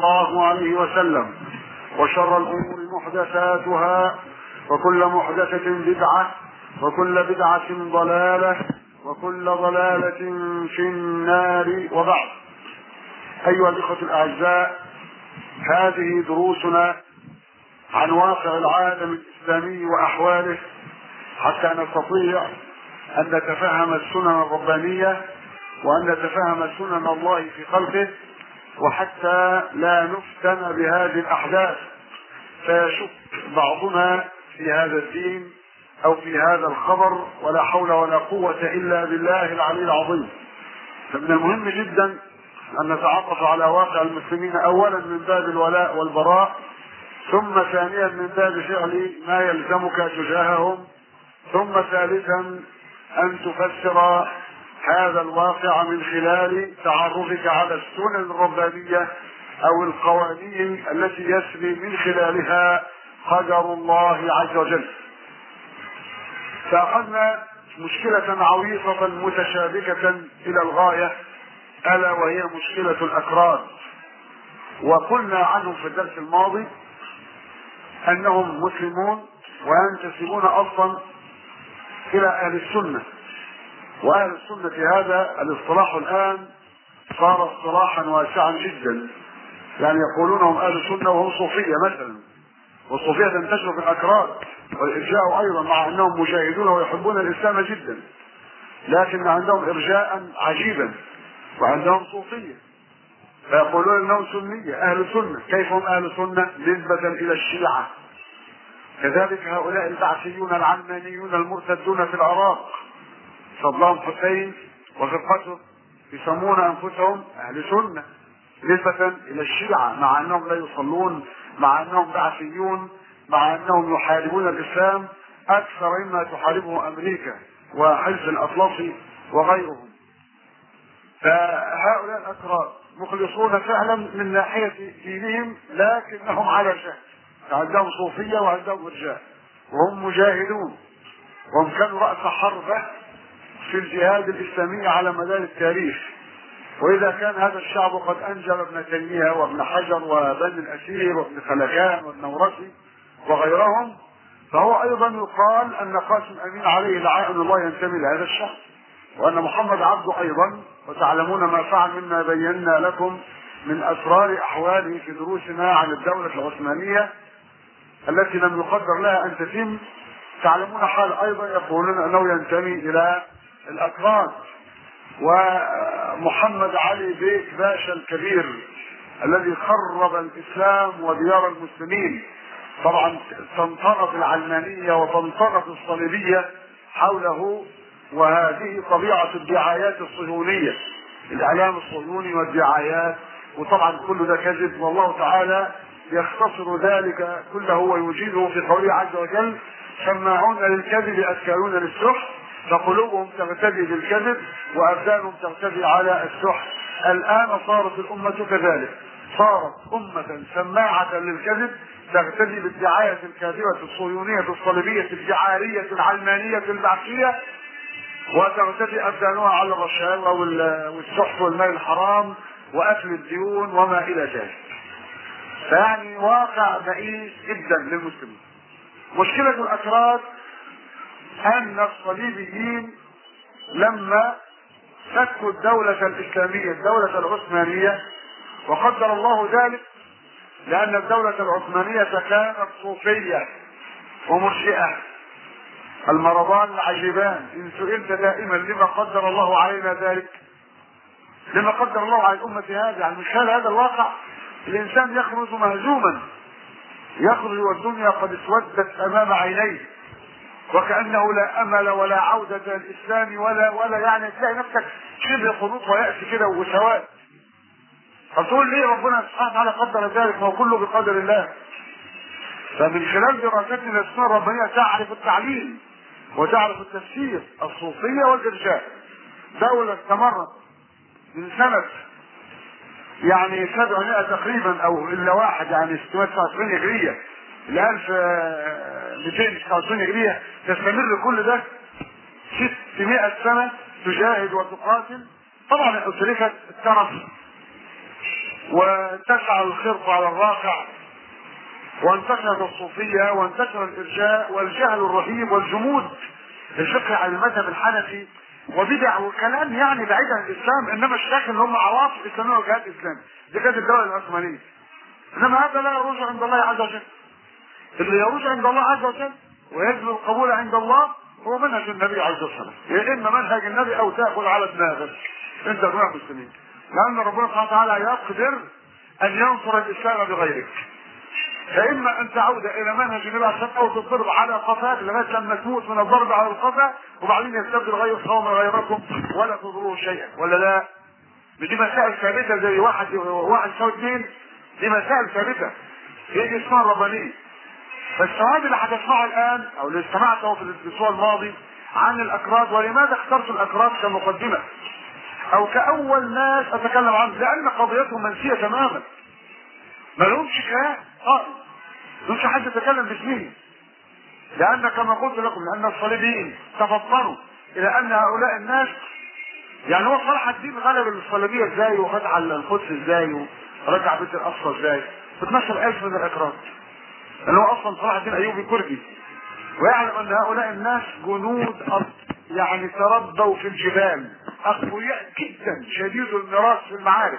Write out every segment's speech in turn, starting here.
الله عليه وسلم وشر الأمور محدثاتها وكل محدثة بدعة وكل بدعة ضلالة وكل ضلالة في النار وبعد أيها الإخوة الأعزاء هذه دروسنا عن واقع العالم الإسلامي وأحواله حتى نستطيع أن نتفهم السنن الربانية وأن نتفهم سنن الله في خلقه وحتى لا نفتن بهذه الأحداث فيشك بعضنا في هذا الدين أو في هذا الخبر ولا حول ولا قوة إلا بالله العلي العظيم فمن المهم جدا أن نتعرف على واقع المسلمين أولا من باب الولاء والبراء ثم ثانيا من باب فعل ما يلزمك تجاههم ثم ثالثا أن تفسر هذا الواقع من خلال تعرفك على السنن الربانية أو القوانين التي يسري من خلالها قدر الله عز وجل فأخذنا مشكلة عويصة متشابكة إلى الغاية ألا وهي مشكلة الأكراد وقلنا عنهم في الدرس الماضي أنهم مسلمون وينتسبون أصلا إلى أهل السنة وأهل السنة هذا الاصطلاح الآن صار اصطلاحا واسعا جدا يعني يقولون هم أهل السنة وهم صوفية مثلا والصوفية تنتشر في الأكراد والإرجاء أيضا مع أنهم مجاهدون ويحبون الإسلام جدا لكن عندهم إرجاء عجيبا وعندهم صوفية فيقولون أنهم سنية أهل سنة كيف هم أهل سنة نسبة إلى الشيعة كذلك هؤلاء البعثيون العلمانيون المرتدون في العراق صدام حسين وفرقته يسمون انفسهم اهل سنه نسبة الى الشيعة مع انهم لا يصلون مع انهم بعثيون مع انهم يحاربون الاسلام اكثر مما تحاربه امريكا وحزب الاطلسي وغيرهم فهؤلاء الاكراد مخلصون فعلا من ناحية دينهم لكنهم على جهل عندهم صوفية وعندهم رجال وهم مجاهدون وهم كانوا رأس حربة في الجهاد الإسلامي على مدار التاريخ وإذا كان هذا الشعب قد أنجب ابن تيمية وابن حجر وبن الأسير وابن خلكان والنورسي وغيرهم فهو أيضا يقال أن قاسم أمين عليه لعائن الله ينتمي لهذا الشعب وأن محمد عبده أيضا وتعلمون ما فعل مما بينا لكم من أسرار أحواله في دروسنا عن الدولة العثمانية التي لم يقدر لها أن تتم تعلمون حال أيضا يقولون أنه ينتمي إلى الأكراد ومحمد علي بيك باشا الكبير الذي خرب الإسلام وديار المسلمين طبعا تنطرف العلمانية وتنطرف الصليبية حوله وهذه طبيعة الدعايات الصهيونية الإعلام الصهيوني والدعايات وطبعا كل ده كذب والله تعالى يختصر ذلك كله ويجيده في قوله عز وجل سماعون للكذب أكالون للسحت فقلوبهم تغتدي بالكذب وأبدانهم تغتدي على السحت الآن صارت الأمة كذلك صارت أمة سماعة للكذب تغتدي بالدعاية الكاذبة الصهيونية الصليبية الجعارية العلمانية البعثية وتغتدي أبدانها على الرشاوى والسحت والمال الحرام وأكل الديون وما إلى ذلك فيعني واقع بئيس جدا للمسلمين مشكلة الأكراد أن الصليبيين لما فكوا الدولة الإسلامية الدولة العثمانية وقدر الله ذلك لأن الدولة العثمانية كانت صوفية ومرجئة المرضان العجيبان إن سئلت دائما لما قدر الله علينا ذلك لما قدر الله على الأمة هذه يعني من خلال هذا الواقع الإنسان يخرج مهزوما يخرج والدنيا قد اسودت أمام عينيه وكأنه لا أمل ولا عودة للإسلام ولا ولا يعني تلاقي نفسك شبه قنوط ويأس كده وسواد فتقول ليه ربنا سبحانه وتعالى قدر ذلك ما هو كله بقدر الله فمن خلال دراستنا للسنة الربانية تعرف التعليم وتعرف التفسير الصوفية والإرجاء دولة استمرت من سنة يعني 700 تقريبا او الا واحد يعني 629 هجريه ل 1229 هجريه تستمر كل ده 600 سنه تجاهد وتقاتل طبعا اتركت الترف وانتشر الخرق على الراقع وانتشرت الصوفية وانتشر الإرجاء والجهل الرهيب والجمود الفقه على المذهب الحنفي وبدع وكلام يعني بعيد عن الإسلام إنما الشيخ اللي هم عواطف إسلامية وجهات إسلام دي كانت الدولة العثمانية إنما هذا لا يروج عند الله عز وجل اللي يروج عند الله عز وجل ويجب القبول عند الله هو منهج النبي عليه الصلاة والسلام يا إما منهج النبي أو تأخذ على دماغك أنت جماعة المسلمين لأن ربنا سبحانه وتعالى يقدر أن ينصر الإسلام بغيرك فإما أن تعود إلى منهج النبي عليه الصلاة أو تضرب على قفاك لغاية لما تموت من الضرب على القفا وبعدين يستبدل غير قوم غيركم ولا تضروه شيئا ولا لا؟ دي مسائل ثابتة زي واحد واحد يساوي اثنين دي مسائل ثابتة هي دي اسمها الربانية فالسؤال اللي هتسمعه الآن أو اللي استمعته في الأسبوع الماضي عن الأكراد ولماذا اخترت الأكراد كمقدمة أو كأول ناس أتكلم عنه لأن قضيتهم منسية تماما ما لهمش كلام خالص ما لهمش حد يتكلم باسمه لأن كما قلت لكم لأن الصليبيين تفطنوا إلى أن هؤلاء الناس يعني هو صلاح الدين غلب الصليبية ازاي وخد على القدس ازاي ورجع بيت الأقصى ازاي 12000 من الأكراد اللي هو أصلا صلاح الدين أيوبي كردي ويعلم أن هؤلاء الناس جنود أرض يعني تربوا في الجبال أقوياء جدا شديد المراس في المعارك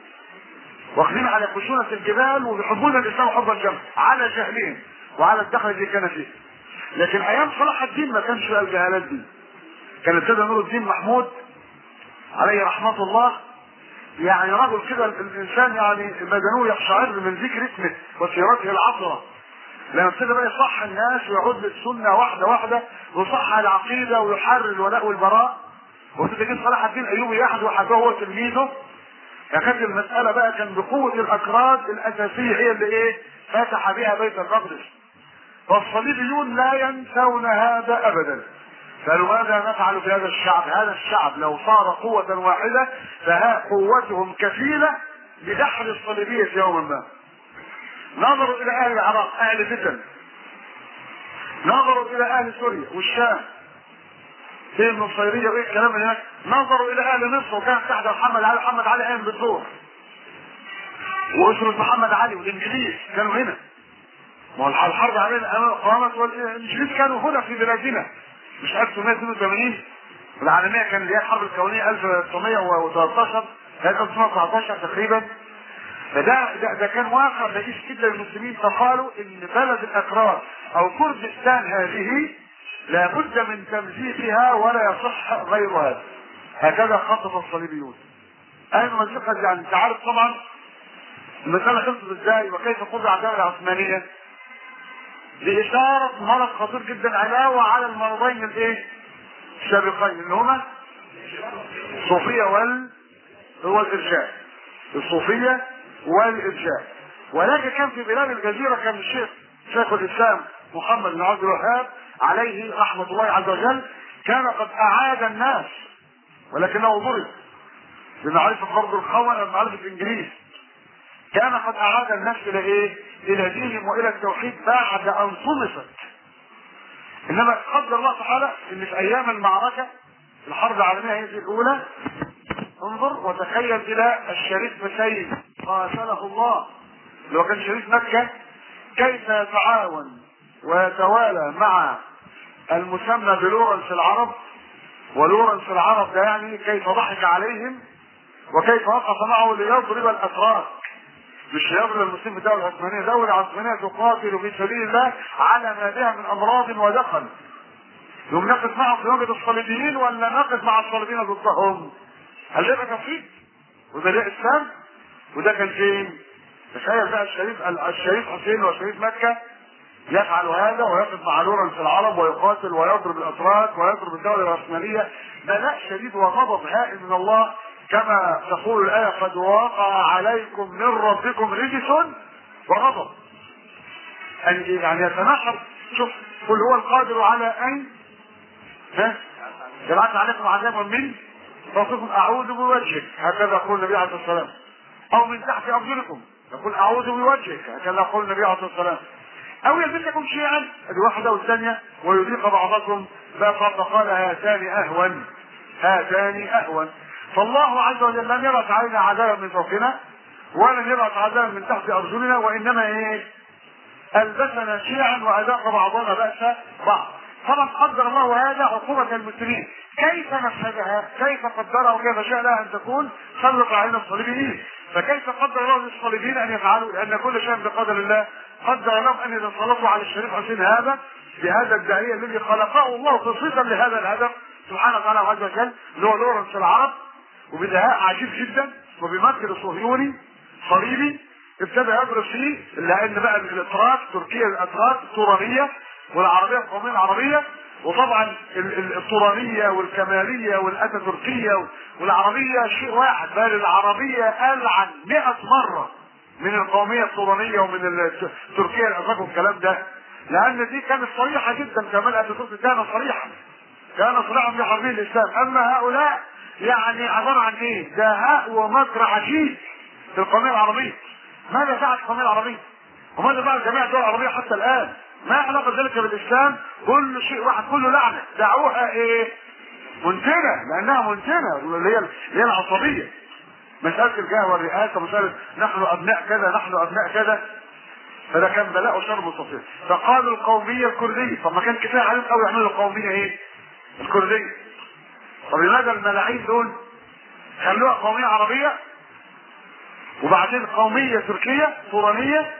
واخذين على خشونة الجبال وبيحبون الإسلام حب الجمع على جهلهم وعلى الدخل اللي كان فيه لكن أيام صلاح الدين ما كانش بقى الجهالات دي كان ابتدى نور الدين محمود عليه رحمة الله يعني رجل كده الإنسان يعني بدنه يقشعر من ذكر اسمه وسيرته العطرة لما ابتدى بقى يصح الناس ويعود للسنة واحدة واحدة ويصح العقيدة ويحرر الولاء والبراء وابتدى جه صلاح الدين أيوبي يحد وحده هو تلميذه فكانت المسألة بقى كان بقوة الأكراد الأساسية هي اللي إيه فتح بها بيت المقدس والصليبيون لا ينسون هذا أبدا قالوا ماذا نفعل بهذا الشعب هذا الشعب لو صار قوة واحدة فها قوتهم كفيلة بدحر الصليبية يوما ما نظروا إلى أهل العراق أهل فتن نظروا إلى أهل سوريا والشام في النصيرية وايه الكلام هناك نظروا الى اهل مصر وكان تحت محمد علي محمد علي قايم بالدور واسرة محمد علي والانجليز كانوا هنا ما هو الحرب علينا قامت والانجليز كانوا هنا في بلادنا مش 1982 العالمية كان اللي هي الحرب الكونية 1913 1919 تقريبا فده ده, ده كان واقع نجيس جدا للمسلمين فقالوا ان بلد الاكراد او كردستان هذه لابد من تمزيقها ولا يصح غير هذا هكذا خطط الصليبيون اين مزيقة يعني انت عارف طبعا المسألة خلصت ازاي وكيف قضى على الدولة العثمانية لإشارة مرض خطير جدا علاوة على المرضين الايه السابقين اللي هما الصوفية وال هو الإرجاء الصوفية والإرجاء ولكن كان في بلاد الجزيرة كان الشيخ شيخ الإسلام محمد بن عبد الوهاب عليه رحمة الله عز وجل كان قد أعاد الناس ولكنه ضرب بمعرفة برضه الخونة بمعرفة الإنجليز كان قد أعاد الناس إلى إيه؟ إلى دينهم وإلى التوحيد بعد أن صمصت إنما قدر الله تعالى إن في أيام المعركة الحرب العالمية هذه الأولى انظر وتخيل إلى الشريف مسيد قاتله الله لو كان شريف مكة كيف يتعاون ويتوالى مع المسمى بلورنس العرب ولورنس العرب ده يعني كيف ضحك عليهم وكيف وقف معه ليضرب الاتراك مش يضرب المسلمين في الدوله العثمانيه، الدوله العثمانيه تقاتل في سبيل الله على ما بها من امراض ودخل. يوم نقف معهم في وجه الصليبيين ولا نقف مع الصليبيين ضدهم؟ هل ده توحيد؟ وده ده اسلام؟ وده كان فين؟ تخيل بقى الشريف الشريف حسين وشريف مكه يفعل هذا ويقف مع لورنس العرب ويقاتل ويضرب الاتراك ويضرب الدوله العثمانيه بلاء شديد وغضب هائل من الله كما تقول الايه قد وقع عليكم من ربكم رجس وغضب يعني يتنحر شوف قل هو القادر على ان ها يبعث عليكم عذابا من فوقكم اعوذ بوجهك هكذا يقول النبي عليه الصلاه والسلام او من تحت ارجلكم يقول اعوذ بوجهك هكذا يقول النبي عليه الصلاه والسلام او يلبسكم شيئا ادي واحده والثانيه ويذيق بعضكم فقال هاتان اهون هاتان اهون فالله عز وجل لم يرد علينا عذابا من فوقنا ولن يبعث عذابا من تحت ارجلنا وانما ايه البسنا شيعا واذاق بعضنا باس بعض طبعا قدر الله هذا عقوبة المسلمين كيف نفذها كيف قدرها وكيف شاء لها ان تكون سلط علينا الصليبيين فكيف قدر الله للصليبيين ان يفعلوا لان كل شيء بقدر الله قدر لهم ان يتسلطوا على الشريف حسين هذا بهذا الداعية الذي خلقه الله خصيصا لهذا الهدف سبحانه وتعالى عز وجل اللي هو لورنس العرب وبدهاء عجيب جدا وبيمثل صهيوني صليبي ابتدى يبرز فيه لان بقى الاتراك تركيا الاتراك التورانيه والعربيه القوميه العربيه وطبعا الطورانيه والكماليه والاتاتوركيه والعربيه شيء واحد بل العربيه العن 100 مره من القوميه الطورانيه ومن تركيا الاتراك والكلام ده لان دي كانت صريحه جدا كمال اتاتورك كان صريحا كان صريحا في حربيه الاسلام اما هؤلاء يعني عباره عن ايه؟ دهاء ومكر عجيب في القوميه العربيه ماذا فعلت القوميه العربيه؟ وماذا فعل جميع الدول العربيه حتى الان؟ ما علاقه ذلك بالاسلام؟ كل شيء واحد كله لعنه، دعوها ايه؟ منتنه لانها منتنه اللي هي اللي هي العصبيه. مساله الجاه والرئاسه مساله نحن ابناء كذا نحن ابناء كذا فده كان بلاء وشر مستطيل فقالوا القوميه الكرديه طب ما كان كفايه عليهم قوي يعملوا القوميه ايه؟ الكرديه طب لماذا الملاعين دول خلوها قوميه عربيه وبعدين قومية تركية طورانية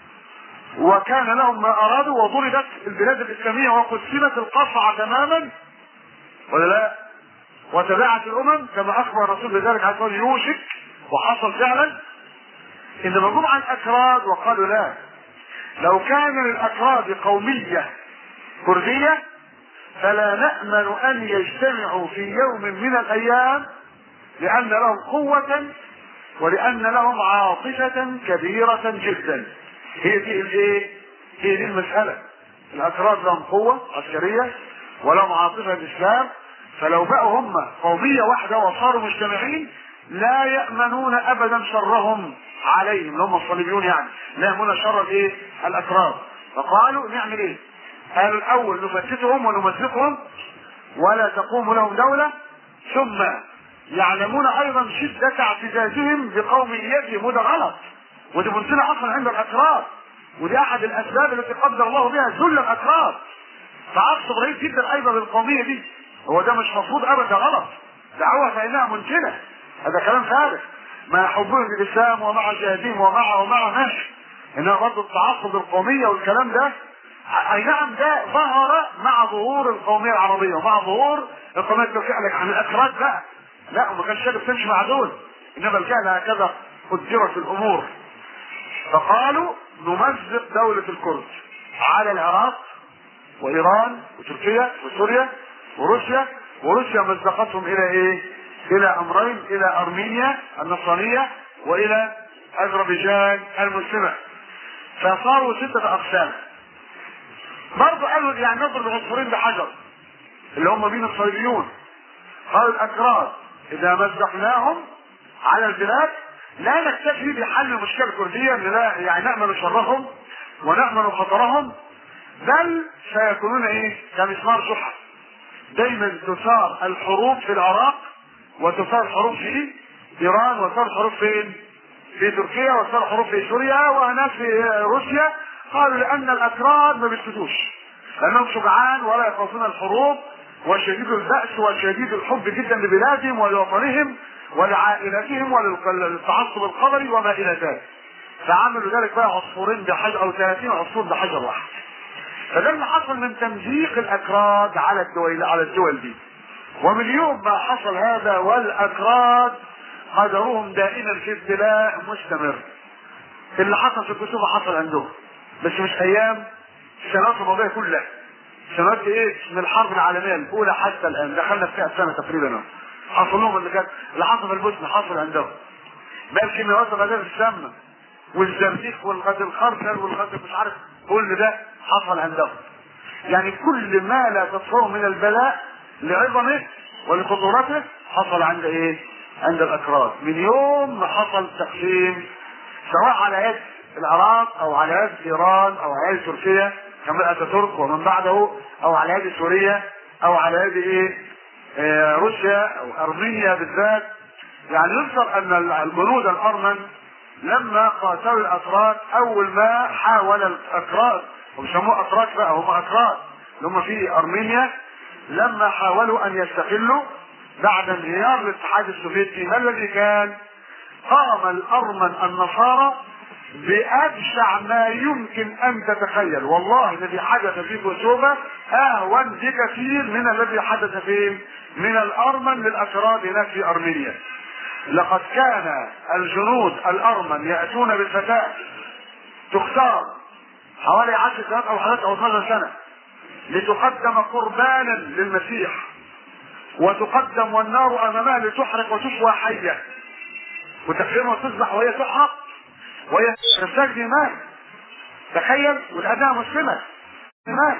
وكان لهم ما أرادوا وضربت البلاد الإسلامية وقسمت القصعة تماما ولا لا؟ وتبعت الأمم كما أخبر الرسول بذلك عليه الصلاة يوشك وحصل فعلا إنما جم عن الأكراد وقالوا لا لو كان للأكراد قومية كردية فلا نأمن أن يجتمعوا في يوم من الأيام لأن لهم قوة ولأن لهم عاطفة كبيرة جدا هي دي الايه؟ هي دي المسألة الأكراد لهم قوة عسكرية ولهم عاطفة الإسلام فلو بقوا هم قومية واحدة وصاروا مجتمعين لا يأمنون أبدا شرهم عليهم اللي هم الصليبيون يعني لا يأمنون شر الايه؟ الأكراد فقالوا نعمل ايه؟ قالوا الأول نفتتهم ونمزقهم ولا تقوم لهم دولة ثم يعلمون ايضا شدة اعتزازهم بقوميتهم وده غلط ودي منزلة اصلا عند الاكراد ودي احد الاسباب التي قدر الله بها ذل الاكراد تعصب رهيب جدا ايضا للقومية دي هو ده مش مفروض ابدا غلط دعوة فانها منتنة هذا كلام فارغ مع حبهم للاسلام ومع جهادهم ومع ومع ماشي انما برضه التعصب القومية والكلام ده اي نعم ده ظهر مع ظهور القومية العربية ومع ظهور القومية التركية لك عن الاكراد بقى لا وما كانش شايف تمشي مع دول انما الجهل هكذا قدرت الامور فقالوا نمزق دولة الكرد على العراق وايران وتركيا وسوريا وروسيا وروسيا مزقتهم الى ايه؟ الى امرين الى ارمينيا النصرانية والى اذربيجان المسلمة فصاروا ستة اقسام برضه قالوا يعني نضرب العصفورين بحجر اللي هم مين الصليبيون قالوا الاكراد اذا مزقناهم على البلاد لا نكتفي بحل المشكله الكرديه لا يعني نامن شرهم ونامن خطرهم بل سيكونون ايه كمسمار جحا دايما تثار الحروب في العراق وتثار حروب في ايران وتثار حروب فين في تركيا وتثار حروب في سوريا وهناك في روسيا قالوا لان الاكراد ما بيسكتوش لانهم شجعان ولا يخافون الحروب وشديد البأس وشديد الحب جدا لبلادهم ولوطنهم ولعائلتهم وللتعصب القبلي وما الى ذلك فعملوا ذلك بقى عصفورين بحجر او 30 عصفور بحجر واحد فده اللي حصل من تمزيق الاكراد على الدول على الدول دي ومن يوم ما حصل هذا والاكراد قدرهم دائما في ابتلاء مستمر اللي حصل في الكتب حصل عندهم بس مش ايام السنوات الماضيه كلها سنوات ايه من الحرب العالميه الاولى حتى الان دخلنا في 100 سنه تقريبا حصل لهم اللي كان اللي حصل في البوسنه حصل عندهم بقى الكيماويات الغازات السامه والزرزيق والغاز الخرسل والغاز مش عارف كل ده حصل عندهم يعني كل ما لا تتصور من البلاء لعظمه ولخطورته حصل عند ايه؟ عند الاكراد من يوم ما حصل تقسيم سواء على يد العراق او على يد ايران او على يد تركيا كما اتاتورك ومن بعده او على يد سوريا او على يد ايه آه روسيا او ارمينيا بالذات يعني يذكر ان الجنود الارمن لما قاتلوا الاتراك اول ما حاول الاتراك وبيسموه اتراك بقى هم اتراك اللي هم في ارمينيا لما حاولوا ان يستقلوا بعد انهيار الاتحاد السوفيتي ما الذي كان؟ قام الارمن النصارى بابشع ما يمكن ان تتخيل والله الذي حدث في كوسوفا اهون بكثير من الذي حدث فين من الارمن للاتراك هناك في ارمينيا لقد كان الجنود الارمن ياتون بالفتاه تختار حوالي 10 سنوات او 11 او 12 سنه لتقدم قربانا للمسيح وتقدم والنار امامها لتحرق وتشوى حيه وتكفير وتصبح وهي تحرق وهي تستجدي مال تخيل والاداء مسلمه مال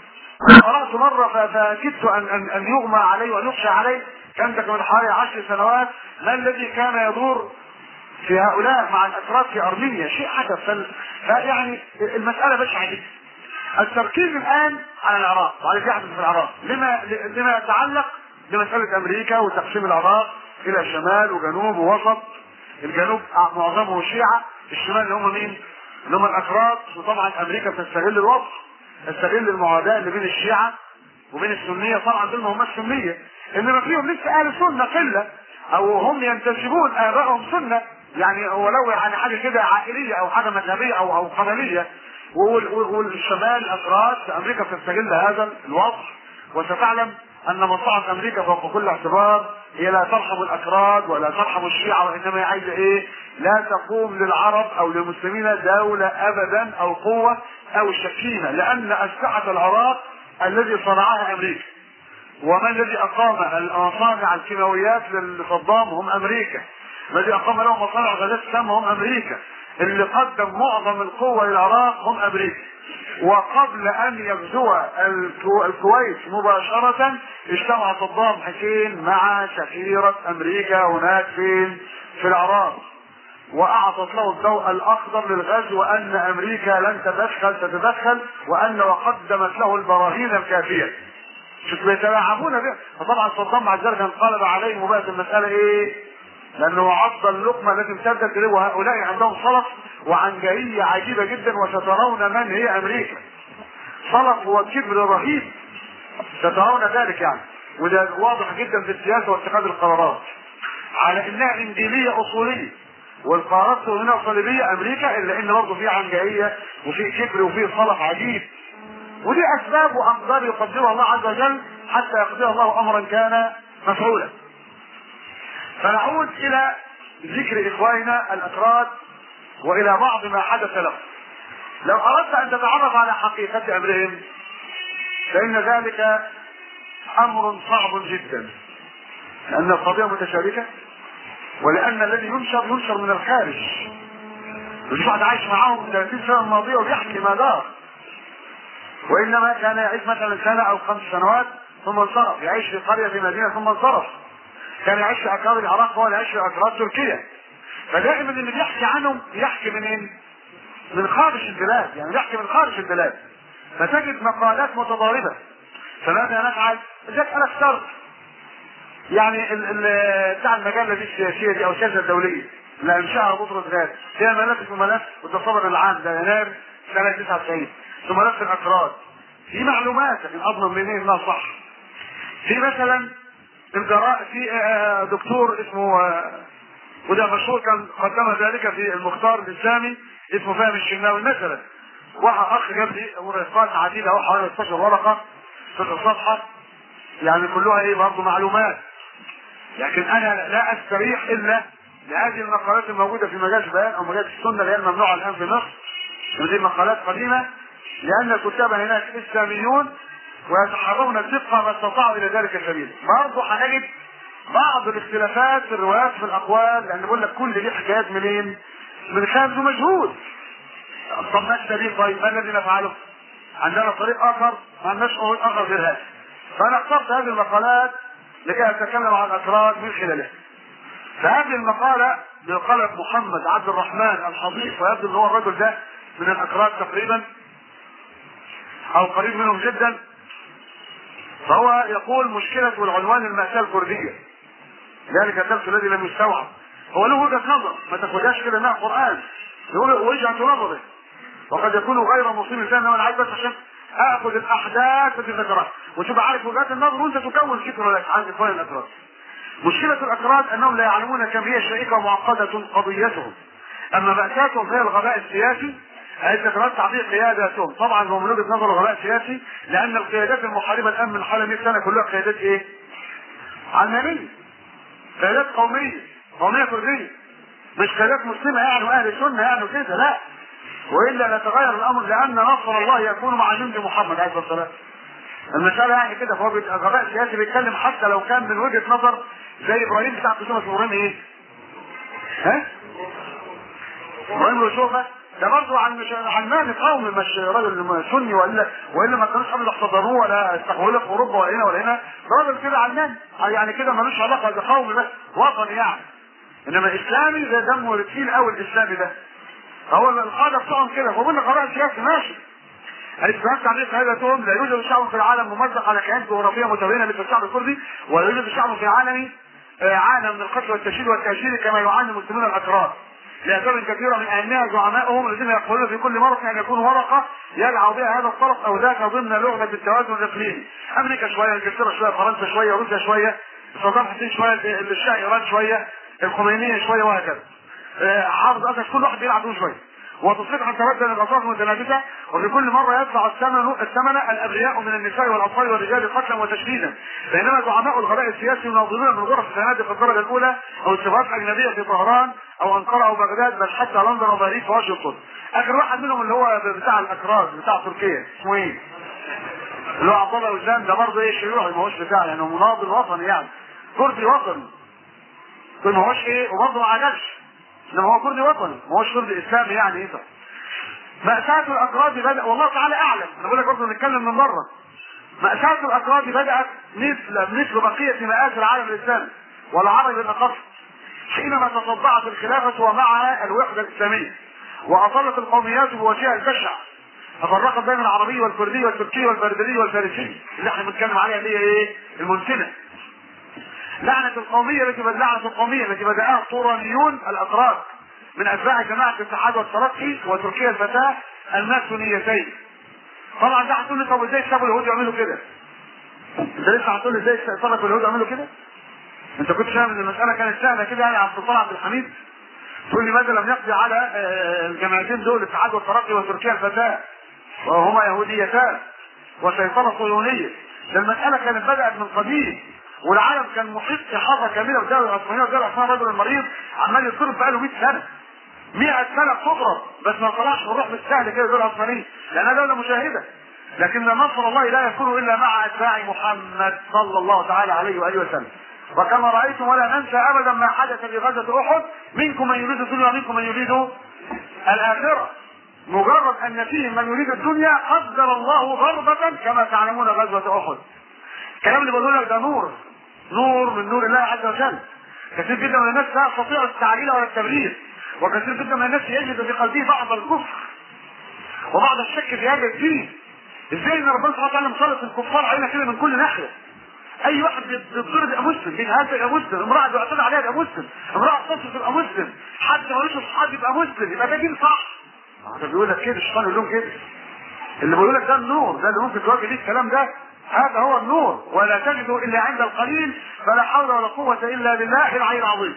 قرأت مرة فكدت أن أن أن يغمى علي وأن يخشى علي كان ده من حوالي عشر سنوات ما الذي كان يدور في هؤلاء مع الأتراك في أرمينيا شيء حدث فيعني المسألة بشعة جدا التركيز الآن على العراق وعلى اللي يحدث في العراق لما لما يتعلق بمسألة أمريكا وتقسيم العراق إلى شمال وجنوب ووسط الجنوب معظمه شيعة الشمال اللي هم مين؟ اللي هم الأتراك وطبعا أمريكا بتستغل الوضع تستغل المعاداة اللي بين الشيعة وبين السنية طبعا دول ما هماش سنية انما فيهم لسه اهل سنة قلة او هم ينتسبون ابائهم سنة يعني ولو يعني حاجة كده عائلية او حاجة مذهبية او او قبلية والشمال اتراك امريكا بتستغل هذا الوضع وستعلم ان مصلحة امريكا فوق كل اعتبار هي لا ترحم الاكراد ولا ترحم الشيعة وانما هي عايزة ايه لا تقوم للعرب او للمسلمين دولة ابدا او قوة او الشكيمة لان اسلحة العراق الذي صنعها امريكا ومن الذي اقام المصانع الكيماويات لصدام هم امريكا الذي اقام لهم مصانع غازات السام هم امريكا اللي قدم معظم القوة للعراق هم امريكا وقبل ان يغزو الكو- الكويت مباشرة اجتمع صدام حسين مع سفيرة امريكا هناك فين في العراق واعطت له الضوء الاخضر للغزو وان امريكا لن تتدخل تتدخل وان وقدمت له البراهين الكافيه شوف بيتلاعبون به فطبعا صدام مع ذلك انقلب عليهم وبقت المساله ايه؟ لانه عض اللقمه التي امتدت اليه وهؤلاء عندهم صلف وعنجهيه عجيبه جدا وسترون من هي امريكا. صلف وكبر رهيب سترون ذلك يعني وده واضح جدا في السياسه واتخاذ القرارات على انها انجيليه اصوليه والقرارات هنا صليبيه امريكا الا ان برضه في عنجهيه وفي كبر وفي صلف عجيب ودي اسباب واقدار يقدرها الله عز وجل حتى يقضي الله امرا كان مفعولا فنعود الى ذكر اخواننا الاتراك والى بعض ما حدث لهم لو اردت ان تتعرف على حقيقه امرهم فان ذلك امر صعب جدا لان القضيه متشابكه ولان الذي ينشر ينشر من الخارج مش واحد عايش معاهم 30 سنه الماضيه وبيحكي ما دار وانما كان يعيش مثلا سنه او خمس سنوات ثم انصرف يعيش في قريه في مدينه ثم انصرف كان يعيش في اكراد العراق هو اللي يعيش في اكراد تركيا فدائما اللي بيحكي عنهم بيحكي منين؟ من خارج البلاد يعني بيحكي من خارج البلاد فتجد مقالات متضاربه فماذا نفعل؟ ذاك انا اخترت يعني ال ال بتاع المجله دي السياسيه دي او السياسه الدوليه اللي انشاها بطرس غاز فيها ملف اسمه ملف التصور العام ده يناير سنه 99 ثم ملف الاكراد في معلومات لكن اضمن منين انها صح في مثلا الجراء في آه، دكتور اسمه آه، وده مشهور كان قدم ذلك في المختار الاسلامي اسمه فهم الشناوي مثلا واحد اخ جاب لي ورقات عديده اهو حوالي 16 ورقه في الصفحه يعني كلها ايه برضه معلومات لكن انا لا استريح الا لهذه المقالات الموجوده في مجال البيان او مجال السنه اللي هي الممنوعه الان في مصر ودي مقالات قديمه لان الكتاب هناك اسلاميون ويتحرون الدقه ما استطاعوا الى ذلك سبيلا برضه هنجد بعض الاختلافات في الروايات في الاقوال لان بقول لك كل دي حكايات منين؟ من خارج مجهول طب ما السبيل طيب ما الذي نفعله؟ عندنا طريق اخر ما عندناش طريق اخر غير هذا فانا اخترت هذه المقالات لكي اتكلم عن الاتراك من خلالها فهذه المقالة بقلم محمد عبد الرحمن الحضيف ويبدو ان هو الرجل ده من الاتراك تقريبا او قريب منهم جدا فهو يقول مشكلة والعنوان المأساة الكردية ذلك الدرس الذي لم يستوعب هو له وجهه نظر ما تاخدهاش كده انها قران يقول وجهه نظره وقد يكون غير مصيب زي انا عايز بس عشان اخذ الاحداث التي ذكرها وتبقى عارف وجهات النظر وانت تكون فكره لك عن اخوان الاكراد مشكلة الأكراد أنهم لا يعلمون كم هي شائكة ومعقدة قضيتهم أما مأساتهم هي الغباء السياسي التكرار تعطيل قياداتهم طبعا هو من وجهه نظر الغباء السياسي لان القيادات المحاربه الان من حوالي 100 سنه كلها قيادات ايه؟ علمانيه قيادات قوميه قوميه كرديه مش قيادات مسلمه يعني واهل سنه يعني وكده لا والا لتغير الامر لان نصر الله يكون مع جند محمد عليه الصلاه والسلام المسألة يعني كده فهو بيت- غباء سياسي بيتكلم حتى لو كان من وجهة نظر زي ابراهيم بتاع قسمة ابراهيم ايه؟ ها؟ ابراهيم الشوفة ده برضه عن مش علماني قومي مش راجل سني والا والا ما كانوش قبل احتضنوه ولا استقبلوه في اوروبا ولا هنا ولا هنا ده راجل كده علماني يعني كده ملوش علاقه ده قومي بس وطني يعني انما اسلامي ده دمه تقيل قوي الاسلامي ده هو القاده بتوعهم كده فبقول لك قضاء سياسي ماشي الاستثمار تعليق قيادتهم لا يوجد شعب في العالم ممزق على كيان جغرافيه متباينه مثل الشعب الكردي ولا يوجد شعب في العالم آه، عانى من القتل والتشييد والتهجير كما يعاني المسلمون الاكراد لاسباب كثيره من اهمها زعمائهم الذين يقولون في كل مره ان يكون ورقه يلعب بها هذا الطرف او ذاك ضمن لعبه التوازن الاقليمي امريكا شويه انجلترا شويه فرنسا شويه روسيا شويه صدام حسين شويه الشاه ايران شويه الخمينيه شويه وهكذا آه، حافظ اسد كل واحد بيلعب دور شويه وتصريح عن تبدل الاطراف المتنافسه وفي كل مره يدفع الثمن الثمن الابرياء من النساء والاطفال والرجال قتلا وتشديدا بينما زعماء الغباء السياسي يناظرون من غرف الفنادق الدرجه الاولى او استفادات اجنبيه في طهران او انقره او بغداد بل حتى لندن وباريس وواشنطن اخر واحد منهم اللي هو بتاع الاكراد بتاع تركيا اسمه ايه؟ اللي هو عبد الله وسام ده برضه ايه شيوعي ما هوش بتاع يعني هو مناضل وطني يعني كردي وطني ما هوش ايه وبرضه ما عجبش انما هو كردي وطني ما هوش كردي اسلامي يعني ايه ده مأساة الأكراد بدأ والله تعالى أعلم أنا بقول لك برضه نتكلم من بره مأساة الأكراد بدأت مثل مثل بقية مآسي العالم الإسلامي والعرب بالأخص حينما تصدعت الخلافة ومعها الوحدة الإسلامية وأصلت القوميات بوجهها البشع تفرقت بين العربي والكردي والتركي والبربري والفارسي اللي احنا بنتكلم عليها اللي هي ايه؟ المنتنه لعنة القومية التي بد- لعنة القومية التي بدأها الطورانيون الأتراك من أتباع جماعة الاتحاد والترقي وتركيا الفتاة الماسونيتين. طبعا ده هتقول لي طب ازاي سابوا اليهود يعملوا كده؟ انت لسه هتقول لي ازاي سابوا اليهود يعملوا كده؟ انت كنت فاهم ان المسألة كانت سهلة كده يعني عبد السلطان عبد الحميد؟ تقول لي ماذا لم يقضي على آه، الجماعتين دول الاتحاد والترقي وتركيا الفتاة وهما يهوديتان وسيطرة صهيونية ده المسألة كانت بدأت من قديم والعالم كان محيط إحاطة كاملة والدولة العثمانية والدولة العثمانية الرجل المريض عمال يضرب بقاله 100 سنة 100 سنة بتضرب بس ما طلعش بالروح بالسهل كده الدولة العثمانية لأنها دولة مشاهدة لكن نصر الله لا يكون إلا مع أتباع محمد صلى الله تعالى عليه وآله وسلم وكما رأيتم ولا ننسى أبدا ما حدث في غزوة أحد منكم من يريد الدنيا ومنكم من يريد الآخرة مجرد ان فيهم من يريد الدنيا قدر الله ضربة كما تعلمون غزوة احد الكلام اللي بقوله لك ده نور نور من نور الله عز وجل كثير جدا من الناس لا يستطيع التعليل ولا التبرير وكثير جدا من الناس يجد في قلبه بعض الكفر وبعض الشك في هذا الدين ازاي ان ربنا سبحانه وتعالى مسلط الكفار علينا كده من كل ناحيه اي واحد بيتضرب يبقى مسلم بينهزم يبقى مسلم امراه بيعتدى عليها يبقى مسلم امراه تصف يبقى مسلم حد ملوش اصحاب يبقى مسلم يبقى ده دين صح ده بيقول لك كده الشيطان يقول لهم كده اللي بيقول لك ده النور ده اللي ممكن تواجه بيه الكلام ده هذا هو النور ولا تجده الا عند القليل فلا حول ولا قوه الا بالله العلي العظيم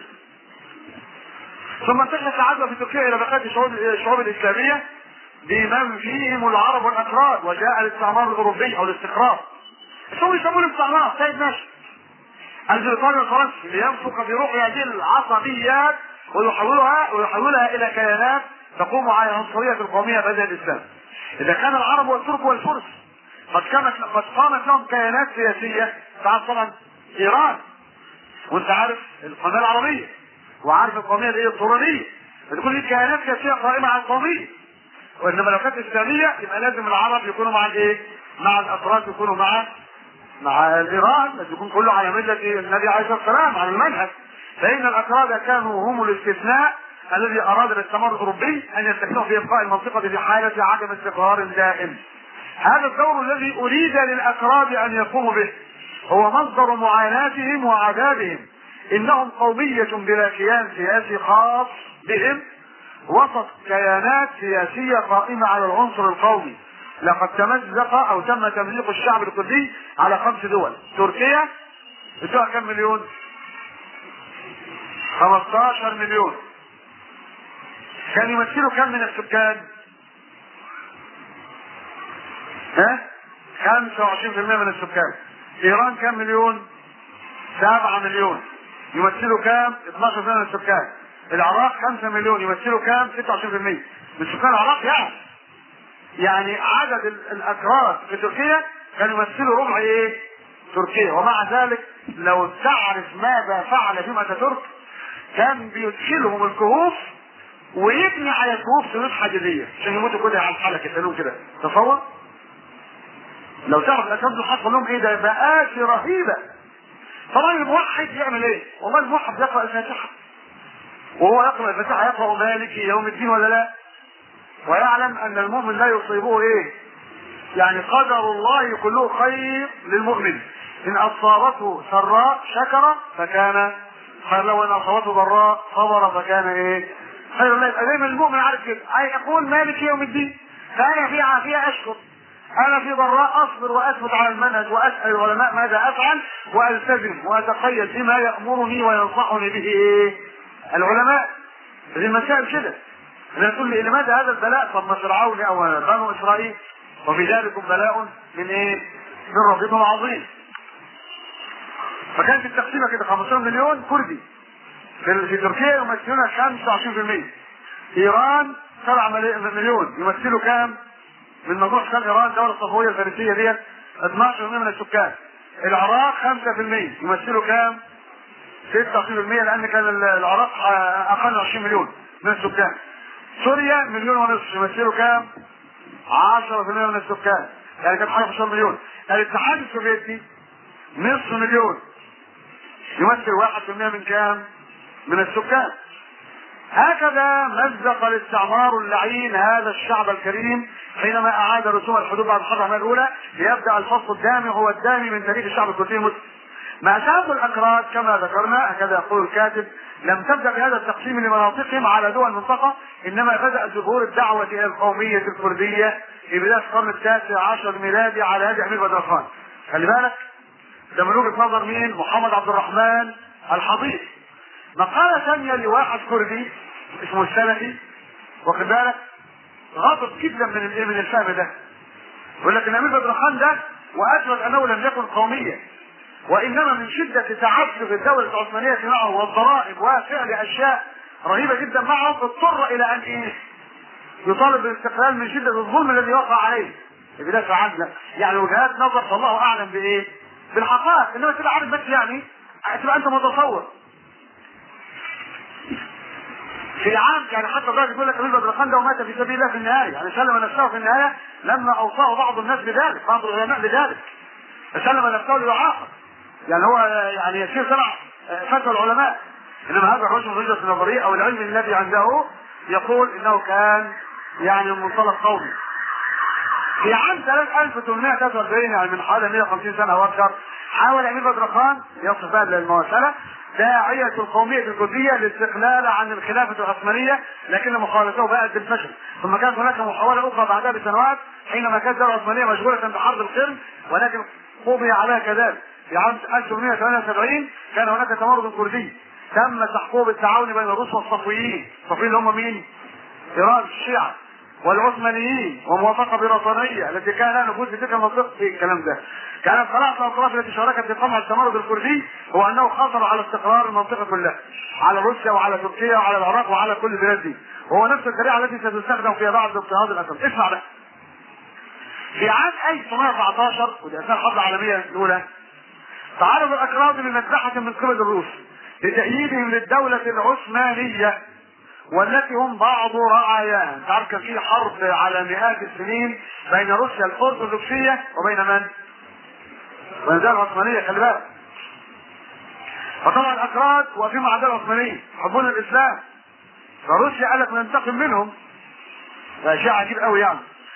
ثم انتشرت العدوى في تركيا الى بقيه الشعوب الشعوب الاسلاميه بمن فيهم العرب والاكراد وجاء الاستعمار الاوروبي او الاستقرار شو يسمونه الاستعمار سيد ماشي البريطاني الفرنسي لينفخ في روح هذه العصبيات ويحولها ويحولها الى كيانات تقوم على العنصريه القوميه بهذا الاسلام. اذا كان العرب والترك والفرس قد كانت قد قامت لهم كيانات سياسيه تعرف طبعا ايران وانت عارف القوميه العربيه وعارف القوميه الايه الطورانيه بتكون دي كيانات سياسيه قائمه على القوميه وانما لو كانت اسلاميه يبقى لازم العرب يكونوا مع الايه؟ مع الاتراك يكونوا مع مع الايران بس يكون كله على مله النبي عليه الصلاه والسلام على المنهج فان الاكراد كانوا هم الاستثناء الذي اراد الاستعمار الاوروبي ان يستثنوا في ابقاء المنطقه في حاله عدم استقرار دائم. هذا الدور الذي اريد للاكراد ان يقوموا به هو مصدر معاناتهم وعذابهم انهم قومية بلا كيان سياسي خاص بهم وسط كيانات سياسية قائمة على العنصر القومي لقد تمزق او تم تمزيق الشعب الكردي على خمس دول تركيا بتوع كم مليون 15 مليون كان يمثلوا كم من السكان ها 25% من السكان ايران كم مليون 7 مليون يمثلوا كام 12% من السكان العراق 5 مليون يمثلوا كام 26% من سكان العراق يعني يعني عدد ال- الاكراد في تركيا كانوا يمثلوا ربع ايه تركيا ومع ذلك لو تعرف ماذا فعل بهم اتاتورك كان بيدخلهم الكهوف ويبني على الكهوف سدود حديديه عشان يموتوا كده على الحلقه يسالوه كده تصور لو تعرف الاسباب دول حصل لهم ايه ده مآسي رهيبه طبعا الموحد يعمل ايه؟ والله الموحد يقرا الفاتحه وهو يقرا الفاتحه يقرا مالك يوم الدين ولا لا؟ ويعلم ان المؤمن لا يصيبه ايه؟ يعني قدر الله كله خير للمؤمن ان اصابته سراء شكر فكان خير له وان اصابته ضراء صبر فكان ايه؟ خير له يبقى دايما المؤمن عارف كده أي يقول مالك يوم الدين فانا في عافيه اشكر انا في ضراء اصبر واثبت على المنهج واسال العلماء ماذا افعل والتزم واتقيد بما يامرني وينصحني به ايه؟ العلماء هذه المسائل كده لا تقول لي لماذا هذا البلاء طب ما فرعون او بنو اسرائيل وفي ذلك بلاء من ايه؟ من ربكم عظيم فكانت التقسيمه كده 15 مليون كردي في, في تركيا يمثلون 25% ايران 7 مليون يمثلوا كام؟ من مجموع سكان ايران الدوله الصفويه الفارسيه ديت 12% من السكان العراق 5% يمثلوا كام؟ 26% لان كان العراق اقل من 20 مليون من السكان سوريا مليون ونصف يمثلوا كام؟ 10% من السكان يعني كانت حاجه 15 مليون الاتحاد السوفيتي نصف مليون يمثل 1% من كام؟ من السكان هكذا مزق الاستعمار اللعين هذا الشعب الكريم حينما اعاد رسوم الحدود بعد الحرب العالميه الاولى ليبدا الفصل الدامي هو الدامي من تاريخ الشعب الكردي المسلم. مأساة الأكراد كما ذكرنا هكذا يقول الكاتب لم تبدأ بهذا التقسيم لمناطقهم على دول المنطقة إنما بدأ ظهور الدعوة إلى القومية الكردية في بداية القرن التاسع عشر ميلادي على يد أمير بدر خان. خلي بالك ده من وجهة نظر مين؟ محمد عبد الرحمن الحضيض. مقالة ثانية لواحد كردي اسمه السلفي واخد بالك غاضب جدا من الايه من الفهم ده يقول لك ان امير بدر خان ده واثبت انه لم يكن قوميا وانما من شده تعسف الدوله العثمانيه معه والضرائب وفعل اشياء رهيبه جدا معه اضطر الى ان ايه يطالب بالاستقلال من شده الظلم الذي وقع عليه بيدافع عنه يعني وجهات نظر فالله اعلم بايه بالحقائق انما تبقى عارف بس يعني تبقى انت متصور في عام يعني حتى الراجل يقول لك ابن بدر خان ده ومات في سبيل الله في النهايه يعني سلم نفسه في النهايه لما اوصاه بعض الناس بذلك بعض العلماء بذلك فسلم نفسه ليعاقب يعني هو يعني يسير تبع فتوى العلماء انما هذا الرجل من وجهه النظريه او العلم الذي عنده يقول انه كان يعني من منطلق قومي في عام 1843 يعني من حوالي 150 سنه او اكثر حاول امير بدر خان يصف بقى المواصله داعية القومية الكردية للاستقلال عن الخلافة العثمانية لكن مخالفته بقت بالفشل ثم كانت هناك محاولة أخرى بعدها بسنوات حينما كانت الدولة العثمانية مشغولة بحرب القرن ولكن قضي عليها كذلك في عام 1878 كان هناك تمرد كردي تم تحقيقه بالتعاون بين الروس والصفويين الصفويين اللي هم مين؟ ايران الشيعة والعثمانيين وموافقة بريطانية التي كان لها نفوذ في تلك المنطقة في الكلام ده. كانت صلاح الاطراف التي شاركت في قمع التمرد الكردي هو انه خطر على استقرار المنطقة كلها. على روسيا وعلى تركيا وعلى العراق وعلى كل البلاد دي. وهو نفس الطريقة التي ستستخدم فيها بعد اضطهاد الاسد. اسمع بقى. في عام 1914 ودي اثناء الحرب العالمية الاولى تعرض الاكراد لمذبحة من قبل الروس لتأييدهم للدولة العثمانية والتي هم بعض رعاياها انت عارف كان في حرب على مئات السنين بين روسيا الارثوذكسيه وبين من؟ وبين الدوله العثمانيه خلي بالك فطبعا الاكراد واقفين مع الدوله العثمانيه يحبون الاسلام فروسيا قالت ننتقم منهم ده شيء عجيب قوي يعني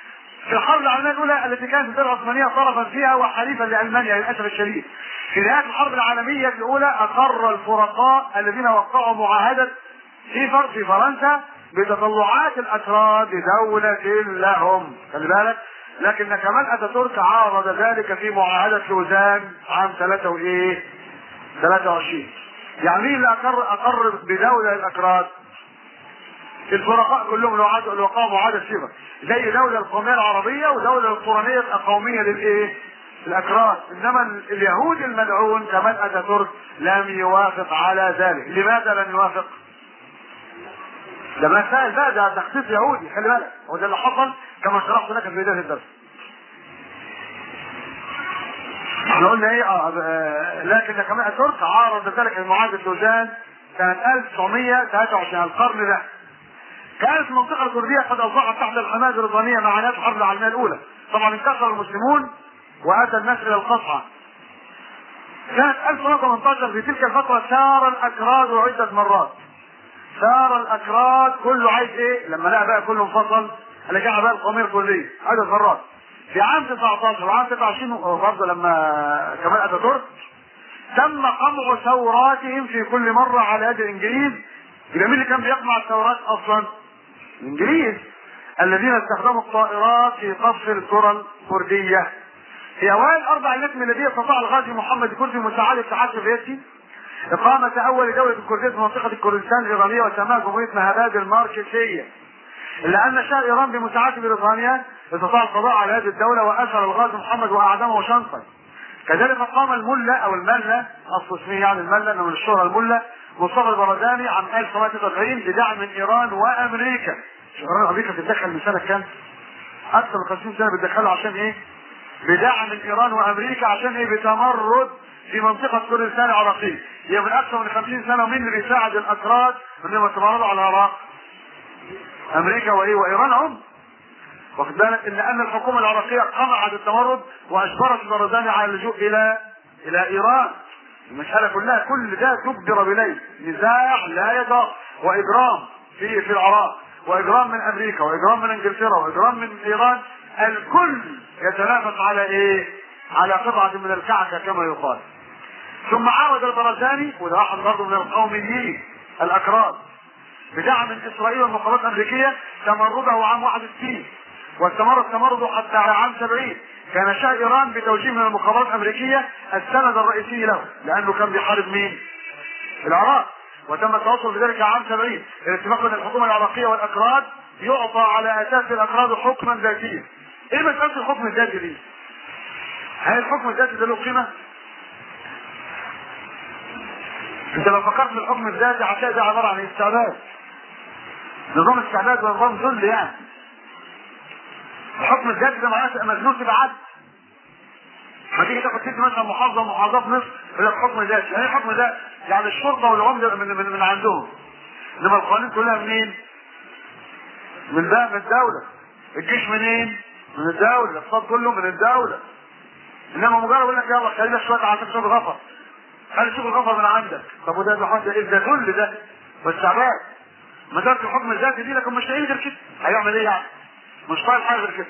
في الحرب العالميه الاولى التي كانت الدوله العثمانيه طرفا فيها وحليفا لالمانيا للاسف الشديد. في نهايه الحرب العالميه الاولى اقر الفرقاء الذين وقعوا معاهده سيفر في فرنسا بتطلعات الاتراك دولة لهم خلي بالك لكن كمال اتاتورك عارض ذلك في معاهدة لوزان عام 3 وايه 23 يعني مين اللي اقر اقر بدولة الاكراد الفرقاء كلهم لو عاد- لو وقعوا معاهدة سيفر زي دولة القومية العربية ودولة القرنية القومية للايه الاكراد انما ال- اليهود الملعون كمال اتاتورك لم يوافق على ذلك لماذا لم يوافق ده مسائل بقى ده تخطيط يهودي خلي بالك هو ده اللي حصل كما شرحت لك في بدايه الدرس احنا قلنا ايه اه آه، لكن كمان اتورك عارض ذلك المعاهده لوزان سنه 1923 القرن ده كانت المنطقه الكرديه قد اوقعت تحت الحمايه البريطانيه مع نهايه الحرب العالميه الاولى طبعا انتصر المسلمون واتى الناس الى القصعه سنه 1918 في تلك الفتره سار الاكراد عده مرات سار الاكراد كله عايز ايه لما لقى بقى كله انفصل اللي جه بقى القوميه الكليه عدد مرات في عام 19 وعام 29 برضه لما كمال اتاتورك تم قمع ثوراتهم في كل مره على يد الانجليز يبقى مين اللي كان بيقمع الثورات اصلا؟ الانجليز الذين استخدموا الطائرات في قصف القرى الكرديه في اوائل اربع ايام ميلاديه استطاع الغازي محمد كردي مساعده الاتحاد السوفيتي إقامة أول دولة كردية في منطقة الكردستان الإيرانية وسماها جمهورية مهباد الماركسية. إلا أن شاه إيران بمساعدة بريطانيا استطاع القضاء على هذه الدولة وأسر الغازي محمد وأعدمه شنقا. كذلك قام الملا أو الملة أصل اسمه يعني الملة إنه من الشهرة الملا مصطفى البرزاني عام 1993 بدعم من إيران وأمريكا. شو إيران وأمريكا بتتدخل من سنة كام؟ أكثر من 50 سنة بتدخلوا عشان إيه؟ بدعم من إيران وأمريكا عشان إيه؟ بتمرد في منطقة كردستان العراقية هي من أكثر من 50 سنة مين اللي بيساعد الأكراد إنهم يتمردوا على العراق؟ أمريكا وإيه وإيران هم واخد بالك إن أن الحكومة العراقية قمعت التمرد وأجبرت البرزاني على اللجوء إلى إلى إيران المسألة كلها كل ده تجبر بليه نزاع لا يدع وإجرام في في العراق وإجرام من أمريكا وإجرام من إنجلترا وإجرام من إيران الكل يتنافس على إيه؟ على قطعة من الكعكة كما يقال ثم عاود البرزاني وده واحد برضه من القوميين الأكراد بدعم من إسرائيل والمخابرات الأمريكية تمرده عام 61 واستمر التمرد حتى على عام 70 كان شاه إيران بتوجيه من المخابرات الأمريكية السند الرئيسي له لأنه كان بيحارب مين؟ العراق وتم التوصل بذلك عام 70 الاتفاق بين الحكومة العراقية والأكراد يعطى على أساس الأكراد حكما ذاتيا إيه مسألة الحكم الذاتي دي؟ هل الحكم الذاتي ده له قيمة؟ انت لو فكرت في الحكم الذاتي هتلاقي ده عبارة عن استعباد نظام استعباد ونظام ذل يعني الحكم الذاتي ده معناه تبقى مجنون تبقى عبد ما تيجي تاخد ست مثلا محافظه من محافظات مصر يقول لك حكم ذاتي يعني ايه حكم ذاتي؟ يعني الشرطه والعمده من, من, من عندهم انما القوانين كلها منين؟ من ده من الدوله الجيش منين؟ من الدوله الاقتصاد كله من الدوله انما مجرد يقول لك يلا خلينا شويه عشان شغل غفر خلي شغل غفر من عندك طب وده ده حاجه ايه ده كل ده والشعبان مسألة الحكم الذاتي دي لكن مش لاقيين غير كده هيعمل ايه يعني؟ مش طايق حاجه غير كده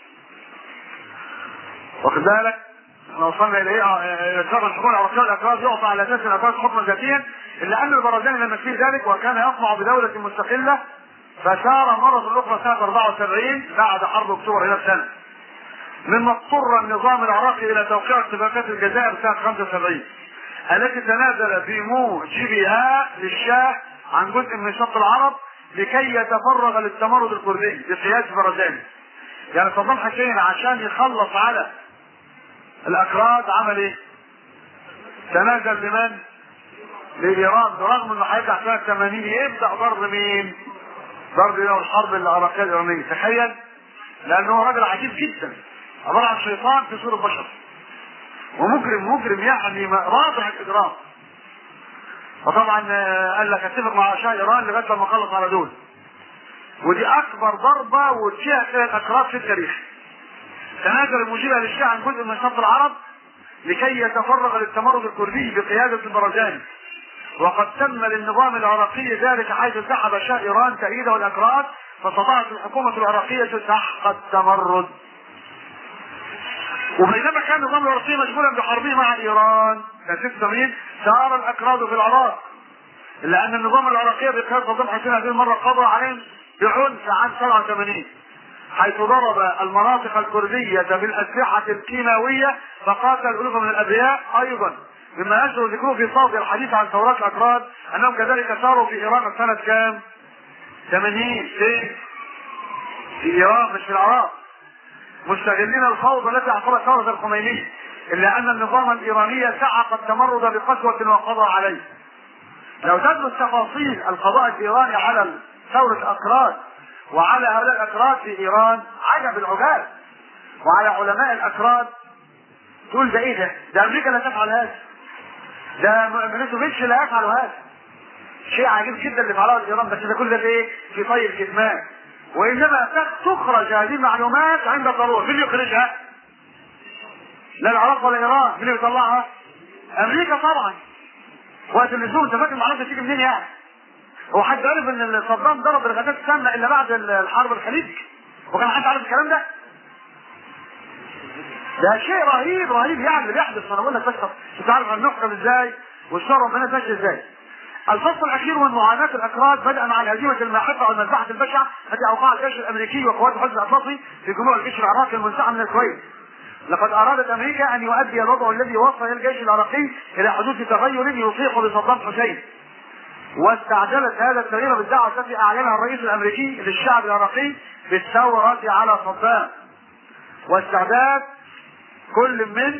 واخد بالك؟ احنا وصلنا الى ايه؟ الى شرع الحكومه العراقيه الاكراد يعطى على اساس الاكراد حكما ذاتيا الا ان البرزاني لم يكفيه ذلك وكان يطمع بدوله مستقله فسار مرة أخرى سنة 74 بعد حرب أكتوبر هنا بسنة. مما اضطر النظام العراقي إلى توقيع اتفاقات الجزائر سنة 75 التي تنازل بموجبها للشاه عن جزء من شط العرب لكي يتفرغ للتمرد الكردي بقياس برزاني. يعني صدام حسين عشان يخلص على الأكراد عمل إيه؟ تنازل لمن؟ لإيران برغم إنه هيرجع سنة 80 يبدأ ضرب مين؟ ضرب له الحرب العراقيه الايرانيه تخيل لانه راجل عجيب جدا عباره عن شيطان في صوره بشر ومجرم مجرم يعني رافع الاجرام فطبعا قال لك اتفق مع شاه ايران لغايه لما اخلص على دول ودي اكبر ضربه وجهت الى الاكراد في التاريخ تنازل المجيب للشاه عن جزء من شط العرب لكي يتفرغ للتمرد الكردي بقياده البرزاني وقد تم للنظام العراقي ذلك حيث سحب شاه ايران تأييده الاكراد فاستطاعت الحكومة العراقية سحق التمرد وبينما كان النظام العراقي مشغولا بحربه مع ايران كان 86 سار الاكراد في العراق الا ان النظام العراقي بقياده صدام حسين هذه المره قضى عليهم بعنف عام 87 حيث ضرب المناطق الكردية بالأسلحة الكيماوية فقاتل ألوف من الأبرياء أيضا مما يشعر ذكره في صوت الحديث عن ثورات الأكراد أنهم كذلك ساروا في إيران سنة كام؟ 80 فين؟ في إيران مش في العراق مستغلين الفوضى التي أعقبت ثورة الخميني إلا أن النظام الإيراني سعق التمرد بقسوة وقضى عليه لو تدرس تفاصيل القضاء الإيراني على ثورة الأكراد وعلى هؤلاء الأكراد في إيران عجب العجاب وعلى علماء الأكراد تقول ده إيه ده؟ ده أمريكا لا تفعل هذا ده ميلوسوفيتش لا يفعل هذا شيء عجيب جدا اللي فعله ايران بس ده كل ده ايه في طي الكتمان وانما تخرج هذه المعلومات عند الضروره مين اللي يخرجها؟ لا العراق ولا ايران مين اللي بيطلعها؟ امريكا طبعا وقت اللزوم انت فاكر المعلومات دي تيجي منين يعني؟ هو حد عرف ان صدام ضرب الغازات السامه الا بعد الحرب الخليج؟ وكان حد عارف الكلام ده؟ ده شيء رهيب رهيب يعني اللي بيحدث انا بقول لك بس انت عارف هنحكم ازاي والشر ربنا ماشي ازاي الفصل الاخير من معاناه الاكراد بدا مع الهزيمه الماحقه والمذبحه البشعه التي اوقعها الجيش الامريكي وقوات الحزب الاطلسي في جموع الجيش العراقي المنسحب من الكويت لقد ارادت امريكا ان يؤدي الوضع الذي وصل الجيش العراقي الى حدوث تغير يطيق بصدام حسين واستعجلت هذا التغيير بالدعوه التي اعلنها الرئيس الامريكي للشعب العراقي بالثوره على صدام واستعداد كل من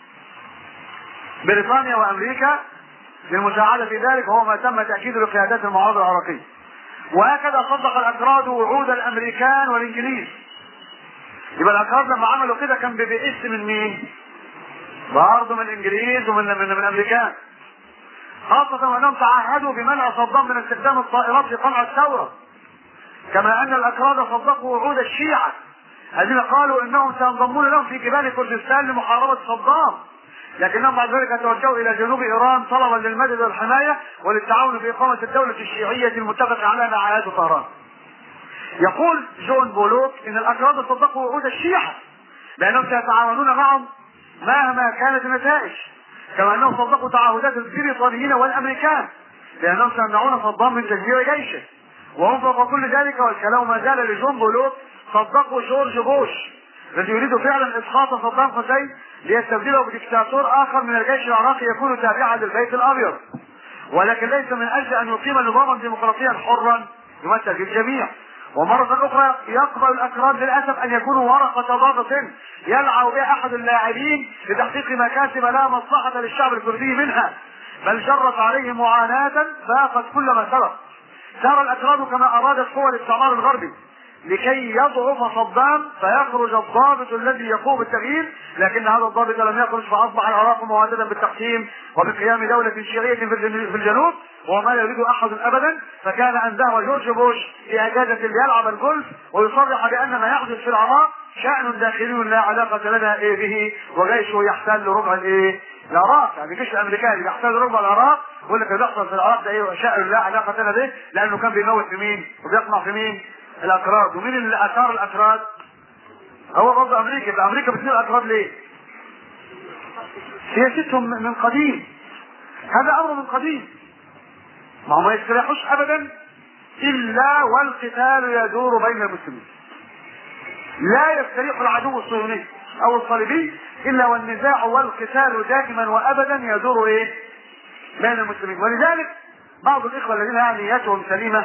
بريطانيا وامريكا للمساعدة في ذلك وهو ما تم تأكيده لقيادات المعارضة العراقية. وهكذا صدق الأكراد وعود الأمريكان والإنجليز. يبقى الأكراد لما عملوا كده كان ببئس من مين؟ برضه من الإنجليز ومن من, من الأمريكان. خاصة وأنهم تعهدوا بمنع صدام من استخدام الطائرات في قمع الثورة. كما أن الأكراد صدقوا وعود الشيعة الذين قالوا انهم سينضمون لهم في جبال كردستان لمحاربه صدام لكنهم بعد ذلك توجهوا الى جنوب ايران طلبا للمدد والحمايه وللتعاون في اقامه الدوله الشيعيه المتفق عليها مع عائلات طهران. يقول جون بولوك ان الاكراد صدقوا وعود الشيعه لانهم سيتعاونون معهم مهما كانت النتائج كما انهم صدقوا تعهدات البريطانيين والامريكان لانهم سيمنعون صدام من تدمير جيشه وهم فوق كل ذلك والكلام ما زال لجون بولوك صدقوا جورج بوش الذي يريد فعلا اسقاط صدام حسين ليستبدله بدكتاتور اخر من الجيش العراقي يكون تابعا للبيت الابيض ولكن ليس من اجل ان يقيم نظاما ديمقراطيا حرا يمثل في الجميع ومرة أخرى يقبل الأكراد للأسف أن يكونوا ورقة ضابط يلعب بها أحد اللاعبين لتحقيق مكاسب لا مصلحة للشعب الكردي منها بل جرت عليه معاناة فاقت كل ما سبق سار الأكراد كما أرادت قوى الاستعمار الغربي لكي يضعف صدام فيخرج الضابط الذي يقوم بالتغيير لكن هذا الضابط لم يخرج فاصبح العراق مهددا بالتقسيم وبقيام دوله شيعيه في الجنوب وما يريد احد ابدا فكان ان ذهب جورج بوش في اجازه ليلعب الجولف ويصرح بان ما يحدث في العراق شان داخلي لا علاقه لنا إيه به وجيشه يحتل ربع الايه؟ العراق يعني الجيش الامريكاني يحتل ربع العراق يقول لك اللي بيحصل في العراق ده ايه شان لا علاقه لنا به لانه كان بيموت في مين؟ وبيقمع في مين؟ الاكراد ومين اللي اثار الاكراد هو برضه امريكا يبقى امريكا بتثير الاكراد ليه سياستهم من قديم هذا امر من قديم ما هم ما يستريحوش ابدا الا والقتال يدور بين المسلمين لا يستريح العدو الصهيوني او الصليبي الا والنزاع والقتال دائما وابدا يدور ايه بين المسلمين ولذلك بعض الاخوه الذين يعني نيتهم سليمه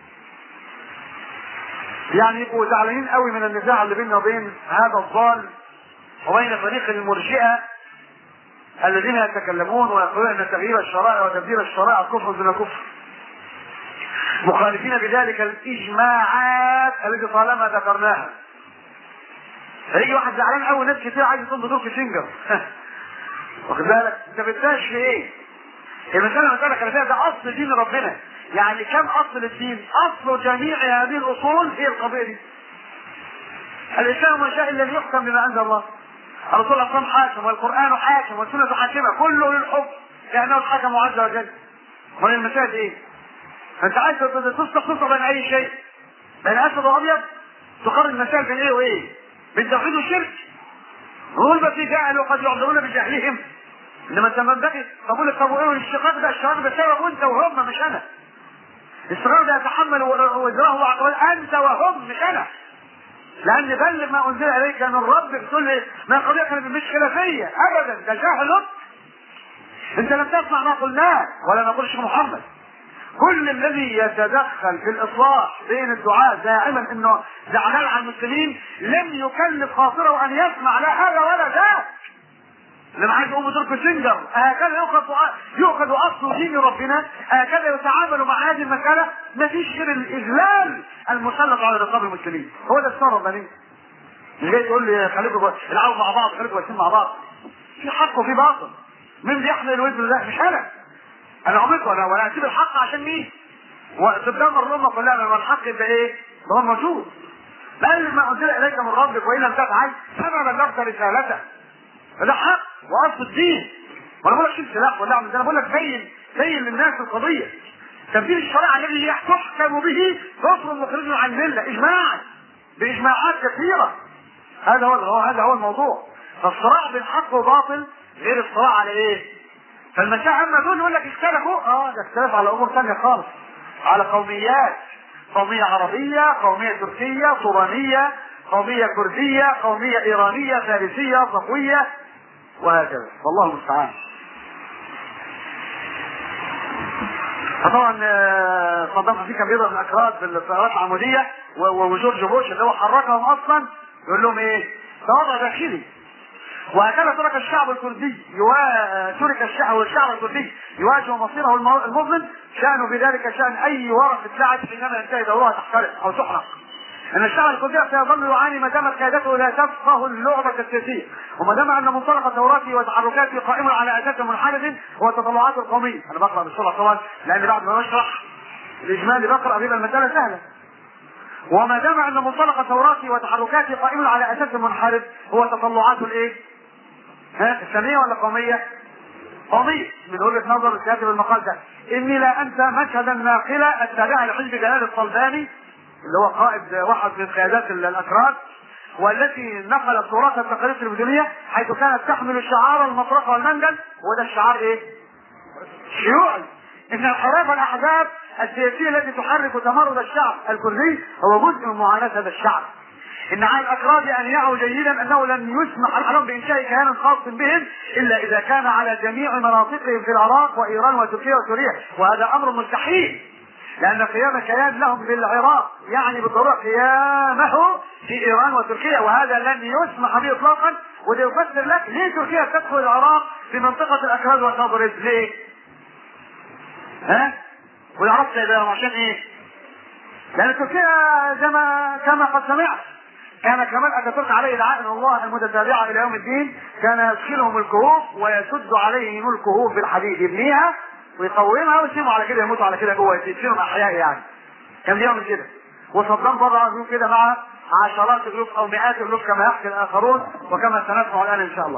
يعني يبقوا زعلانين قوي من النزاع اللي بيننا وبين هذا الضال وبين فريق المرجئه الذين يتكلمون ويقولون ان تغيير الشرائع وتبديل الشرائع كفر دون كفر مخالفين بذلك الاجماعات التي طالما ذكرناها هيجي واحد زعلان قوي ناس كتير عايز يصب دور في سنجر واخد بالك انت بتناقش في ايه؟ المسألة مسألة خلافية ده أصل دين ربنا يعني كم أصل الدين؟ أصل جميع هذه الأصول هي القضية دي الإسلام ما شاء إلا أن يحكم بما أنزل الله الرسول صلى الله عليه وسلم حاكم والقرآن حاكم والسنة حاكمة كله للحكم لأنه الحكم عز وجل امال المسائل إيه؟ أنت عايز تصلح تصلح بين أي شيء بين أسود وأبيض تقارن المسائل بين إيه وإيه؟ بين توحيد والشرك نقول ما في جهل وقد يعذرون بجهلهم انما انت من بقي طب اقول لك طب وايه الاشتقاق ده الاشتقاق ده سبب انت وهم مش انا الاشتقاق ده يتحمل وزره وعقبال انت وهم مش انا لان بلغ ما انزل اليك من ربك تقول لي ما قضيه كانت مش خلافيه ابدا ده جهل انت لم تسمع ما قلناه ولا ما قول الشيخ محمد كل الذي يتدخل في الاصلاح بين الدعاة دائما انه زعلان على المسلمين لم يكلف خاطره ان يسمع لا هذا ولا ذاك لما عايز يقوم ترك سنجر هكذا يؤخذ يؤخذ اصل دين ربنا هكذا يتعامل مع هذه المساله ما فيش غير الاذلال المسلط على رقاب المسلمين هو ده الثوره الربانيه مش جاي تقول لي خليكم العبوا مع بعض خليكم واقفين مع بعض في حق وفي باطل مين بيحمل الوزن ده مش انا انا عمرت ولا ولا اسيب الحق عشان مين وتدمر الامه كلها لما الحق يبقى ايه ده هو موجود بل ما انزل اليك من ربك وان لم تفعل فما بلغت رسالته فده حق واصل الدين وانا بقول لك شيل سلاح ولا اعمل ده انا بقول لك بين بين للناس القضيه تنفيذ الشريعه الذي تحكم به كفر مخرج عن المله اجماعا باجماعات كثيره هذا هو هذا هو الموضوع فالصراع بين حق وباطل غير الصراع على ايه؟ فالمشاعر اما دول يقول لك اختلفوا اه ده اختلف على امور ثانيه خالص على قوميات قوميه عربيه قوميه تركيه صوماليه قوميه كرديه قوميه ايرانيه فارسيه صفويه وهكذا والله المستعان فطبعا صدام حسين كان بيضرب الاكراد بالطيارات العموديه وجورج بوش اللي هو حركهم اصلا يقول لهم ايه؟ ده وضع داخلي وهكذا ترك الشعب الكردي يوا... ترك الشعب والشعب الكردي يواجه مصيره المظلم شأنه في ذلك شأن أي ورقة لعب حينما ينتهي دورها تحترق أو تحرق. أن الشعب الكردي سيظل يعاني ما دامت قيادته لا تفقه اللعبة السياسية، وما دام أن منطلق ثوراته وتحركاته قائم على أساس منحرف هو التطلعات القومية، أنا بقرأ بسرعة طبعا لأن بعد ما بشرح الإجمالي بقرأ بيبقى المسألة سهلة. وما دام أن منطلق ثوراته وتحركاته قائم على أساس منحرف هو تطلعات الإيه؟ ها اسلاميه ولا قوميه؟ قوميه من وجهه نظر الكاتب المقال ده اني لا انسى مشهدا ناقلا التابعه لحزب جلال الصلباني اللي هو قائد واحد من قيادات الاكراد والتي نقلت تراث التقاليد التلفزيونيه حيث كانت تحمل شعار المطرقه والمنجل وده الشعار ايه؟ شيوعي ان انحراف الاحزاب السياسيه التي تحرك تمرد الشعب الكردي هو جزء من معاناه هذا الشعب ان على الاكراد ان يعوا جيدا انه لن يسمح لهم بانشاء كيان خاص بهم الا اذا كان على جميع مناطقهم في العراق وايران وتركيا وسوريا وهذا امر مستحيل لان قيام كيان لهم بالعراق يعني بالضروره قيامه في ايران وتركيا وهذا لن يسمح به اطلاقا وده يفسر لك ليه تركيا تدخل العراق في منطقه الاكراد والتبرز ليه؟ ها؟ والعراق سيبقى عشان ايه؟ لان تركيا زي ما كما قد سمعت كان كمال اتاتورك عليه دعائم الله المتتابعه الى يوم الدين كان يدخلهم الكهوف ويسد عليهم الكهوف بالحديد يبنيها ويقومها ويسيبوا على كده يموتوا على كده جوه يدفنهم احياء يعني كان بيعمل كده وصدام بره كده مع عشرات الالوف او مئات الالوف كما يحكي الاخرون وكما سنسمع الان ان شاء الله.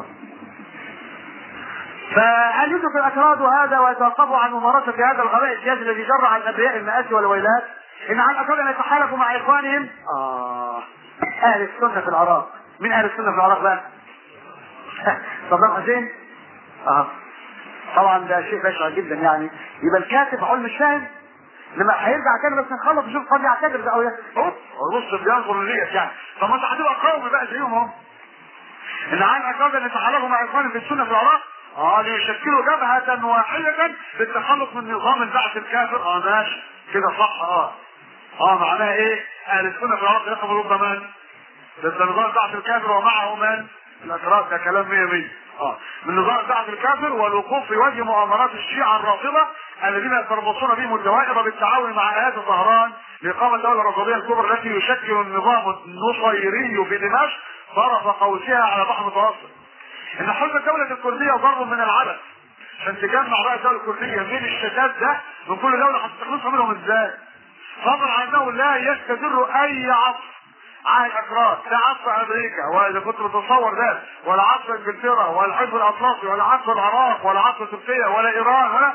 فهل يدرك الاكراد هذا ويتوقفوا عن ممارسه هذا الغباء السياسي الذي جرى على الابرياء المآسي والويلات؟ ان على الاكراد ان يتحالفوا مع اخوانهم اه اهل السنه في العراق مين اهل السنه في العراق بقى صدام حسين اه طبعا ده شيء بشع جدا يعني يبقى الكاتب علم مش فاهم لما هيرجع تاني بس نخلص نشوف قد يعتذر ده او بص بينظر ليك يعني طب ما انت هتبقى قومي بقى زيهم اهو ان عن اكراد ان يتحالفوا مع اخوانهم في السنه في العراق اه ليشكلوا جبهة واحدة للتخلص من نظام البعث الكافر اه ماشي كده صح اه اه معناها ايه؟ اهل السنه في العراق يقبلوا ضد من؟ ضد نظام البعث الكافر ومعه من؟ الاكراد ده كلام 100 100 اه من نظام البعث الكافر والوقوف في وجه مؤامرات الشيعه الرافضه الذين يتربصون بهم الدوائر بالتعاون مع ايات طهران لاقامه الدوله الرافضيه الكبرى التي يشكل النظام النصيري في دمشق طرف قوسها على بحر المتوسط. ان حلم الدوله الكرديه ضرب من العبث عشان تجمع بقى الدوله الكرديه من الشتات ده من كل دوله هتستخلصها منهم ازاي؟ فضلا عن انه لا يستدر اي عصر على الاكراد لا عصر امريكا واذا كنت تتصور ده ولا عصر انجلترا ولا الحزب الاطلسي ولا عصر العراق ولا عصر تركيا ولا ايران ولا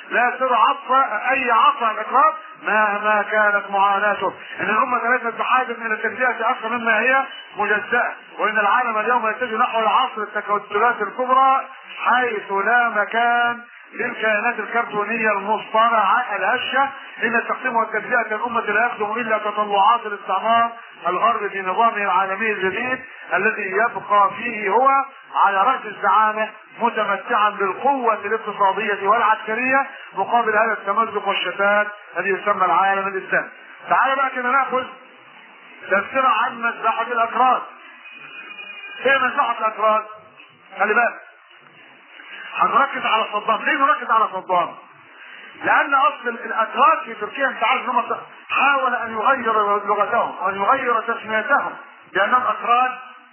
لا يصير عطف اي عطف عن الاكراد مهما كانت معاناته ان الامه ليست بحاجه الى التجزئه اكثر مما هي مجزاه وان العالم اليوم يتجه نحو العصر التكتلات الكبرى حيث لا مكان للكائنات الكرتونية المصطنعة الهشة إن التقسيم والتجزئة الأمة لا يخدم إلا تطلعات الاستعمار الغرب في نظامه العالمي الجديد الذي يبقى فيه هو على رأس الزعامة متمتعا بالقوة الاقتصادية والعسكرية مقابل هذا التمزق والشتات الذي يسمى العالم الإسلامي. تعال بقى كده ناخذ تفسير عن مذبحة الأكراد. ايه مذبحة الأكراد؟ خلي بالك. هنركز على صدام، ليه نركز على صدام؟ لأن أصل الأكراد في تركيا أنت عارف إنهم حاول أن يغير لغتهم وأن يغير تسميتهم بأنهم أكراد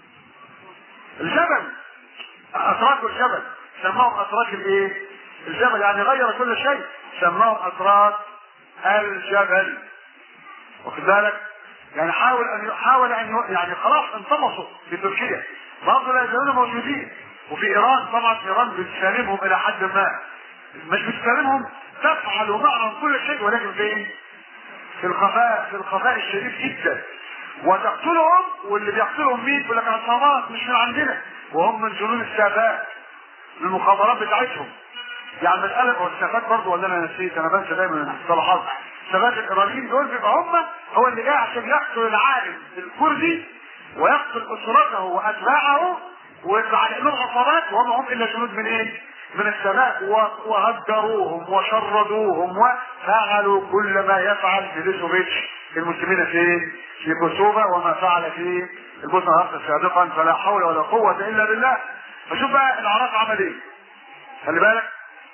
الجبل أتراك الجبل سماهم أتراك الإيه؟ الجبل يعني غير كل شيء سماهم أتراك الجبل واخد بالك؟ يعني حاول أن حاول أن يعني خلاص انطمسوا في تركيا برضه لا يزالون موجودين وفي إيران طبعا إيران بتسالمهم إلى حد ما مش بتسالمهم تفعل معهم كل شيء ولكن فين؟ في الخفاء في الخفاء الشديد جدا وتقتلهم واللي بيقتلهم مين؟ يقول لك عصابات مش من عندنا وهم من جنون السافات من المخابرات بتاعتهم يعني مسألة هو السافات برضه ولا انا نسيت انا بنسى دايما المصطلحات السافات الايرانيين دول بيبقى هم هو اللي جاي عشان يقتل العالم الكردي ويقتل اسرته واتباعه ويطلع على انهم عصابات وهم هم الا جنود من ايه؟ من السماء وهدروهم وشردوهم وفعلوا كل ما يفعل ميليسوفيتش المسلمين في في كوسوفا وما فعل في البوسنه والهرسك سابقا فلا حول ولا قوه الا بالله فشوف بقى العراق عمل ايه خلي بالك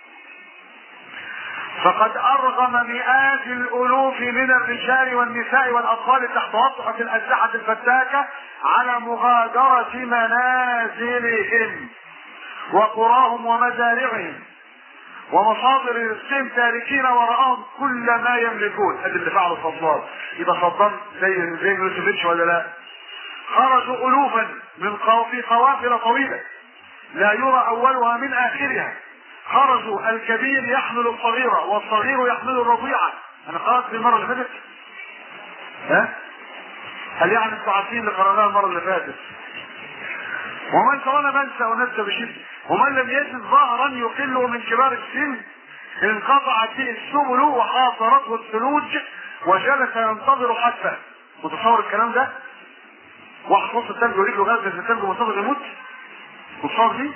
فقد ارغم مئات الالوف من الرجال والنساء والاطفال تحت وطأة الاسلحه الفتاكه على مغادره منازلهم وقراهم ومزارعهم ومصادر رزقهم تاركين وراءهم كل ما يملكون ادي اللي فعله صدام يبقى صدام زي زي يوسف ولا لا خرجوا الوفا من قو... في قوافل طويله لا يرى اولها من اخرها خرجوا الكبير يحمل الصغيرة والصغير يحمل الرضيعة انا قرأت في المرة اللي فاتت ها هل يعني انتوا عارفين اللي قرأناها المرة اللي فاتت ومن وانا بنسى ونسى بشدة ومن لم يجد ظهرا يقله من كبار السن انقطعت به السبل وحاصرته الثلوج وجلس ينتظر حتى متصور الكلام ده؟ واحد نص الثلج ورجله غازة في الثلج ومنتظر يموت متصور دي؟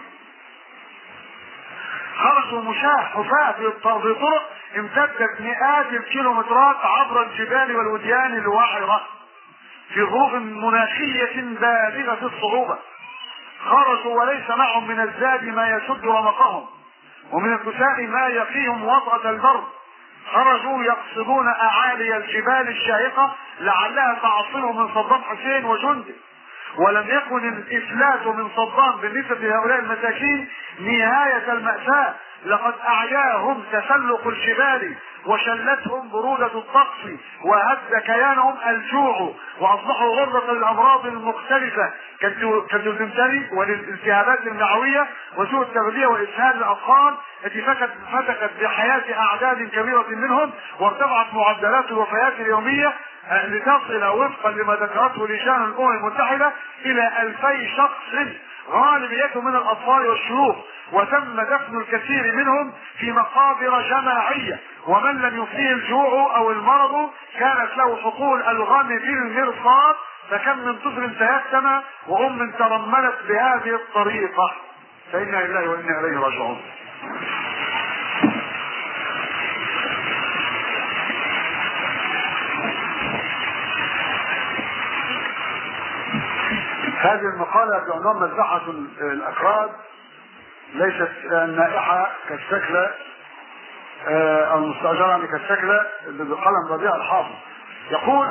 خرجوا مشاة حفاة في طرق امتدت مئات الكيلومترات عبر الجبال والوديان الوعرة في ظروف مناخية بالغة الصعوبة خرجوا وليس معهم من الزاد ما يسد رمقهم ومن الكساء ما يقيهم وطأة البرد خرجوا يقصدون أعالي الجبال الشاهقة لعلها تعصمهم من صدام حسين وجنده ولم يكن الإفلات من صدام بالنسبة لهؤلاء المساكين نهاية المأساة لقد أعياهم تسلق الجبال وشلتهم برودة الطقس وهد كيانهم الجوع وأصبحوا غرة للأمراض المختلفة كالديزنتري وللالتهابات المعوية وسوء التغذية وإسهال الأطفال التي فتكت فتكت بحياة أعداد كبيرة منهم وارتفعت معدلات الوفيات اليومية لتصل وفقا لما ذكرته لجان الأمم المتحدة إلى ألفي شخص غالبيته من الأطفال والشيوخ وتم دفن الكثير منهم في مقابر جماعية ومن لم يفنيه الجوع أو المرض كانت له حقول الغم في المرصاد فكم من طفل تيتم وأم ترملت بهذه الطريقة فإنا لله وإنا إليه راجعون هذه المقالة بعنوان مذبحة الأكراد ليست نائحة كالشكل أو مستأجرة يعني كالشكل اللي بقلم ربيع الحافظ يقول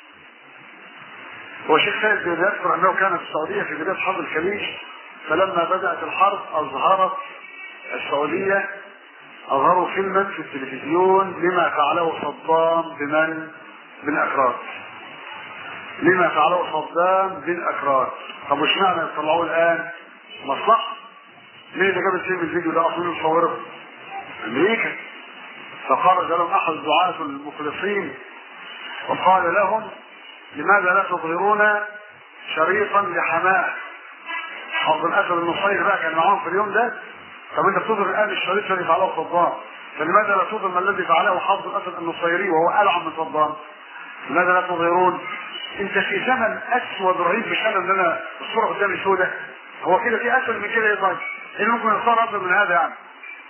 هو شيخ سيد يذكر أنه كان في السعودية في بداية حرب الخليج فلما بدأت الحرب أظهرت السعودية أظهروا فيلما في التلفزيون لما فعله صدام بمن بالأكراد لما فعله صدام بالأكراد طب وش معنى يطلعوه الآن مصلحة مين اللي جاب الفيلم الفيديو ده أصلا يصوره أمريكا فخرج لهم احد الدعاة المخلصين وقال لهم لماذا لا تظهرون شريطا لحماه حافظ الاسد النصير بقى كان معاهم في اليوم ده طب انت بتظهر الان الشريط الذي فعله صدام فلماذا لا تظهر ما الذي فعله حافظ الاسد النصيري وهو العن من صدام لماذا لا تظهرون انت في زمن اسود رهيب مش انا ان انا الصوره قدامي سوداء هو كده في اسود من كده ايه طيب ايه اللي ممكن يختار افضل من هذا يعني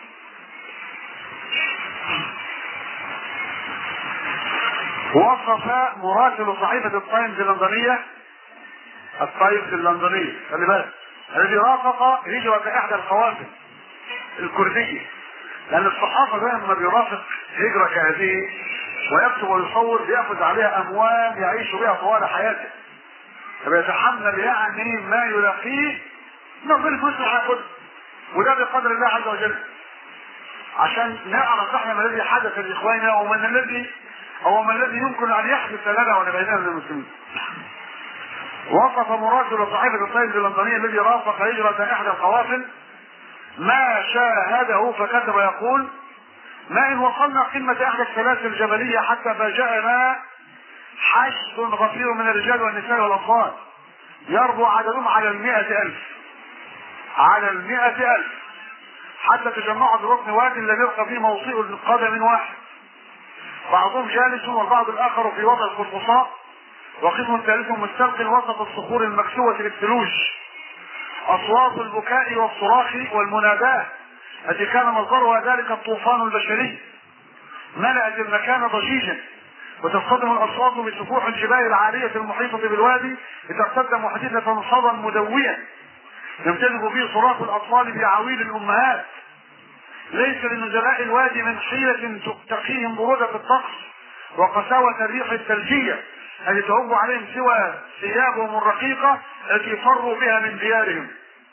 وصف مراسل صحيفة التايمز اللندنية التايمز اللندنية خلي بالك الذي رافق هجرة احدى القوافل الكردية لان الصحافة دائما ما بيرافق هجرة كهذه ويكتب ويصور بيأخذ عليها اموال يعيش بها طوال حياته فبيتحمل يعني ما يلاقيه من غير فلوس هياخدها وده بقدر الله عز وجل عشان نعرف احنا ما الذي حدث لاخواننا ومن الذي هو ما الذي يمكن ان يحدث لنا ولبيننا من المسلمين وصف مراسل صحيفة الطيب اللندنية الذي رافق هجرة احدى القوافل ما شاهده فكتب يقول ما ان وصلنا قمة احدى السلاسل الجبلية حتى فاجأنا حشد غفير من الرجال والنساء والاطفال يربو عددهم على المئة الف على المئة الف حتى تجمعوا بركن واد لم يبقى فيه موطئ قدم واحد بعضهم جالس والبعض الاخر في وضع القرقصاء وقسم ثالث مستلقي وسط الصخور المكسوة للثلوج اصوات البكاء والصراخ والمناداة التي كان مصدرها ذلك الطوفان البشري ملأت المكان ضجيجا وتصطدم الاصوات بسفوح الجبال العالية المحيطة بالوادي لترتد محدثة صدى مدويا يمتلك فيه صراخ الاطفال بعويل الامهات ليس لنزلاء الوادي من حيلة تقيهم برودة الطقس وقساوة الريح الثلجية التي تهب عليهم سوى ثيابهم الرقيقة التي فروا بها من ديارهم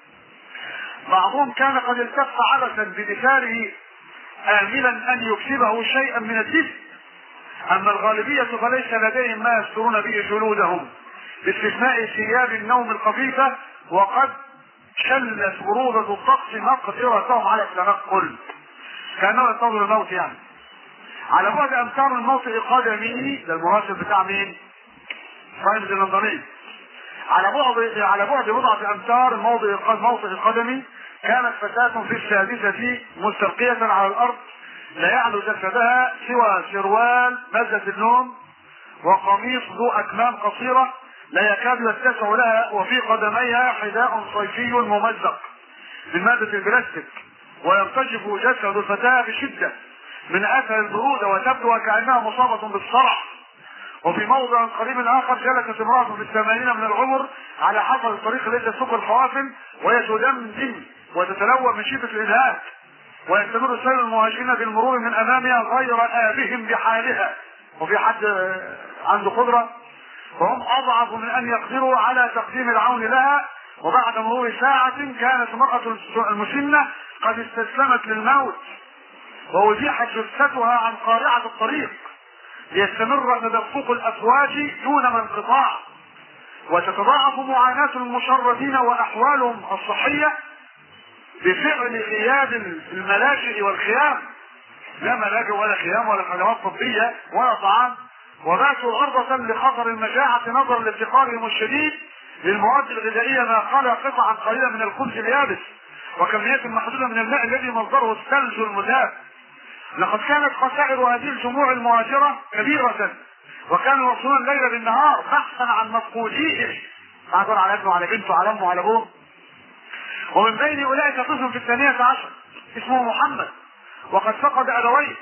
بعضهم كان قد التف عبثا بدثاره آملا أن يكسبه شيئا من الدفء أما الغالبية فليس لديهم ما يسترون به جلودهم باستثناء ثياب النوم الخفيفة وقد شلت برودة الطقس مقدرتهم على التنقل كانه ينتظر الموت يعني على بعد امتار من موطئ قدمه ده المراسل بتاع مين؟ تايمز اللندني على بعد على بعد بضعة امتار موضع موطئ قدمي كانت فتاة في السادسة مستلقية على الارض لا يعلو جسدها سوى سروال مادة النوم وقميص ذو اكمام قصيرة لا يكاد يتسع لها وفي قدميها حذاء صيفي ممزق من مادة البلاستيك ويرتجف جسد الفتاة بشدة من اثر البرودة وتبدو كأنها مصابة بالصرع وفي موضع قريب اخر جلست امرأة في الثمانين من العمر على حفر الطريق التي تسوق القوافل وهي تدمدم وتتلوى من شدة الإجهاد ويستمر سير المهاجرين بالمرور من امامها غير آبهم بحالها وفي حد عنده قدرة وهم اضعف من ان يقدروا على تقديم العون لها وبعد مرور ساعة كانت المرأة المسنة قد استسلمت للموت ووزيحت جثتها عن قارعة الطريق ليستمر تدفق الافواج دون انقطاع وتتضاعف معاناة المشردين واحوالهم الصحية بفعل غياب الملاجئ والخيام لا ملاجئ ولا خيام ولا خدمات طبية ولا طعام وباتوا عرضة لخطر المجاعة نظرا لافتقارهم الشديد للمواد الغذائية ما خلا قطعا قليلة من الخبز اليابس وكميات محدودة من الماء الذي مصدره الثلج المذاب لقد كانت خسائر هذه الجموع المهاجرة كبيرة وكانوا يوصلون الليل بالنهار بحثا عن مفقوديهم عبر على ابنه على بنته على امه على ابوه ومن بين اولئك طفل في الثانية عشر اسمه محمد وقد فقد ابويه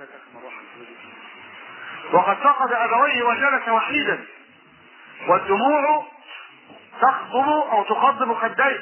وقد فقد ابويه وجلس وحيدا والدموع تخضب او تقضب خديه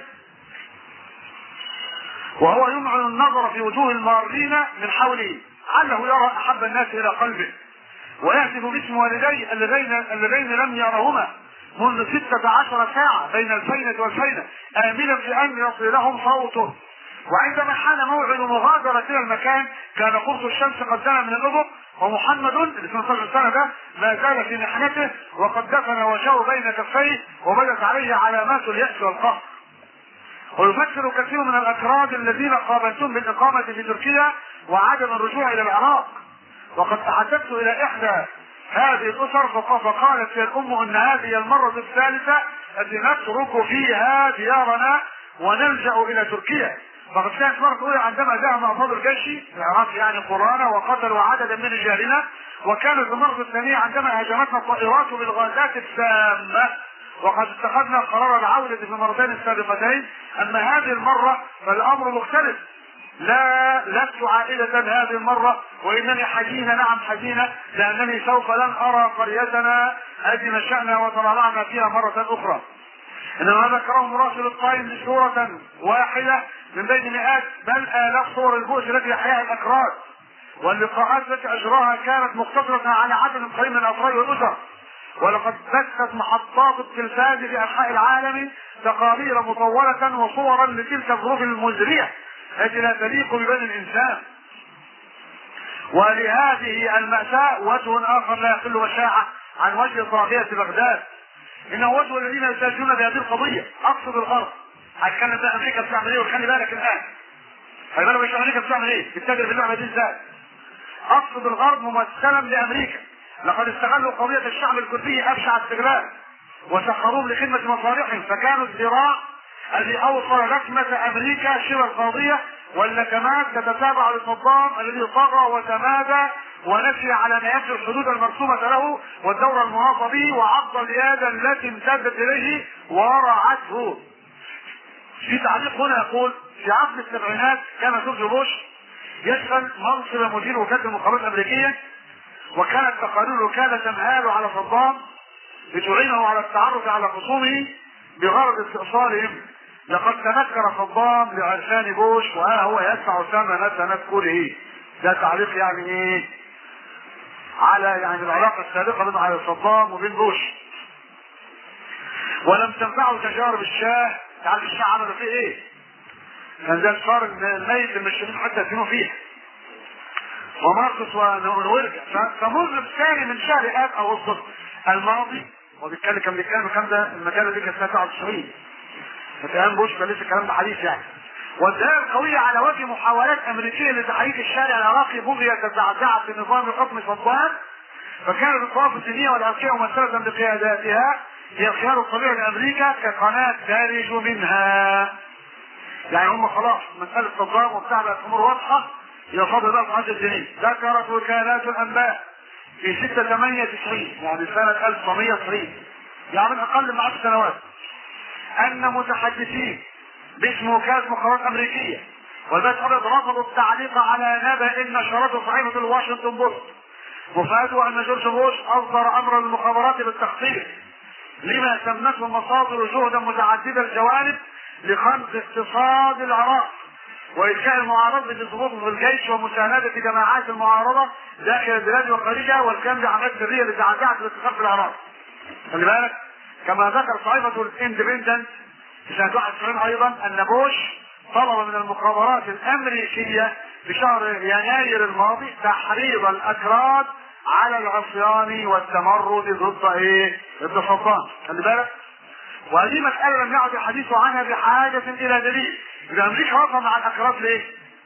وهو يمعن النظر في وجوه المارين من حوله علّه يرى احب الناس الى قلبه ويهتف باسم والديه اللذين اللذين لم يرهما منذ ستة عشر ساعة بين الفينة والفينة آملا بأن يصل لهم صوته وعندما حان موعد مغادرة إلى المكان كان قرص الشمس قد دنا من الأفق ومحمد اللي 12 سنة ده ما زال في محنته وقد دفن وجهه بين كفيه وبدت عليه علامات اليأس والقهر ويفكر كثير من الأكراد الذين قابلتهم بالإقامة في تركيا وعدم الرجوع إلى العراق وقد تحدثت الى احدى هذه الاسر فق- فقالت لي الام ان هذه المره الثالثه التي نترك فيها ديارنا ونلجا الى تركيا فقد كانت مرة أولى عندما ذهب أفراد الجيش العراق يعني قرانا وقتلوا عددا من رجالنا وكانت المرة الثانية عندما هاجمتنا الطائرات بالغازات السامة وقد اتخذنا قرار العودة في المرتين السابقتين أما هذه المرة فالأمر مختلف لا لست عائلة هذه المرة وإنني حزينة نعم حزينة لأنني سوف لن أرى قريتنا التي نشأنا وترعرعنا فيها مرة أخرى إنما ذكره مراسل القائم بصورة واحدة من بين مئات بل آلاف صور البؤس التي يحياها الأكراد واللقاءات التي أجراها كانت مقتصرة على عدد قليل من الأفراد والأسر ولقد بثت محطات التلفاز في أنحاء العالم تقارير مطولة وصورا لتلك الظروف المزرية التي لا تليق ببني الإنسان ولهذه المأساة وجه آخر لا يقل بشاعة عن وجه طاغية بغداد إنه وجه الذين يساجون بهذه القضية أقصد الغرب هتكلم بقى أمريكا بتعمل إيه وخلي بالك الآن خلي بالك مش أمريكا بتعمل إيه بتتاجر في اللعبة دي إزاي أقصد الغرب ممثلا لأمريكا لقد استغلوا قضية الشعب الكردي أبشع استغلال وسخروهم لخدمة مصالحهم فكانوا الذراع الذي أوصل لكمة أمريكا شبه القضية واللكمات تتتابع لصدام الذي طغى وتمادى ونسي على ما يجري الحدود المرسومة له والدورة المحاطة به وعض اليد التي امتدت إليه ورعته. في تعليق هنا يقول في عقد السبعينات كان جورج بوش يشغل منصب مدير وكالة المخابرات الأمريكية وكانت تقارير الوكالة تنهال على صدام لتعينه على التعرف على خصومه بغرض استئصالهم لقد تنكر صدام لعرفان بوش وها هو يدفع ثمن تنكره ده تعليق يعني ايه على يعني العلاقه السابقه بين على صدام وبين بوش ولم تنفعه تجارب الشاه تعرف الشاه عملوا فيه ايه كان ده صار الميت المسلمين حتى يدفنوا فيه وماركوس ونورجا فمنذ الثاني من شهر اب اغسطس الماضي هو بيتكلم كان بيتكلم الكلام ده المجله دي كانت سنه 99 فكلام بوش كان لسه الكلام ده حديث يعني والدائرة القوية على وجه محاولات أمريكية لتحريك الشارع العراقي بغية تزعزع في نظام حكم صدام فكانت الطوائف الدينية والعرقية ممثلة بقياداتها هي الخيار الطبيعي لأمريكا كقناة تارج منها يعني هم خلاص مسألة صدام وبتاع بقت أمور واضحة هي فضل بقى القناة الدينية ذكرت وكالات الأنباء في 6 8 90 يعني سنة 1990 يعني من أقل من 10 سنوات أن متحدثين باسم وكالة مخابرات أمريكية والبيت الأبيض رفضوا التعليق على نبأ نشرته صحيفة الواشنطن بوست مفاده أن جورج بوش أصدر أمر المخابرات بالتخطيط لما سمته المصادر جهدا متعددة الجوانب لخنق اقتصاد العراق وإلقاء المعارضة بضبوط في الجيش ومساندة جماعات المعارضة داخل البلاد وخارجها والقيام بعمليات سرية لتعزيز الاقتصاد في العراق. خلي بالك كما ذكر صحيفة الاندبندنت في سنة 91 أيضا أن بوش طلب من المخابرات الأمريكية في شهر يناير الماضي تحريض الأكراد على العصيان والتمرد ضد إيه؟ ضد صدام. خلي بالك وهذه مسألة لم يعد الحديث عنها بحاجة إلى دليل. إذا أمريكا وقف مع الأكراد ليه؟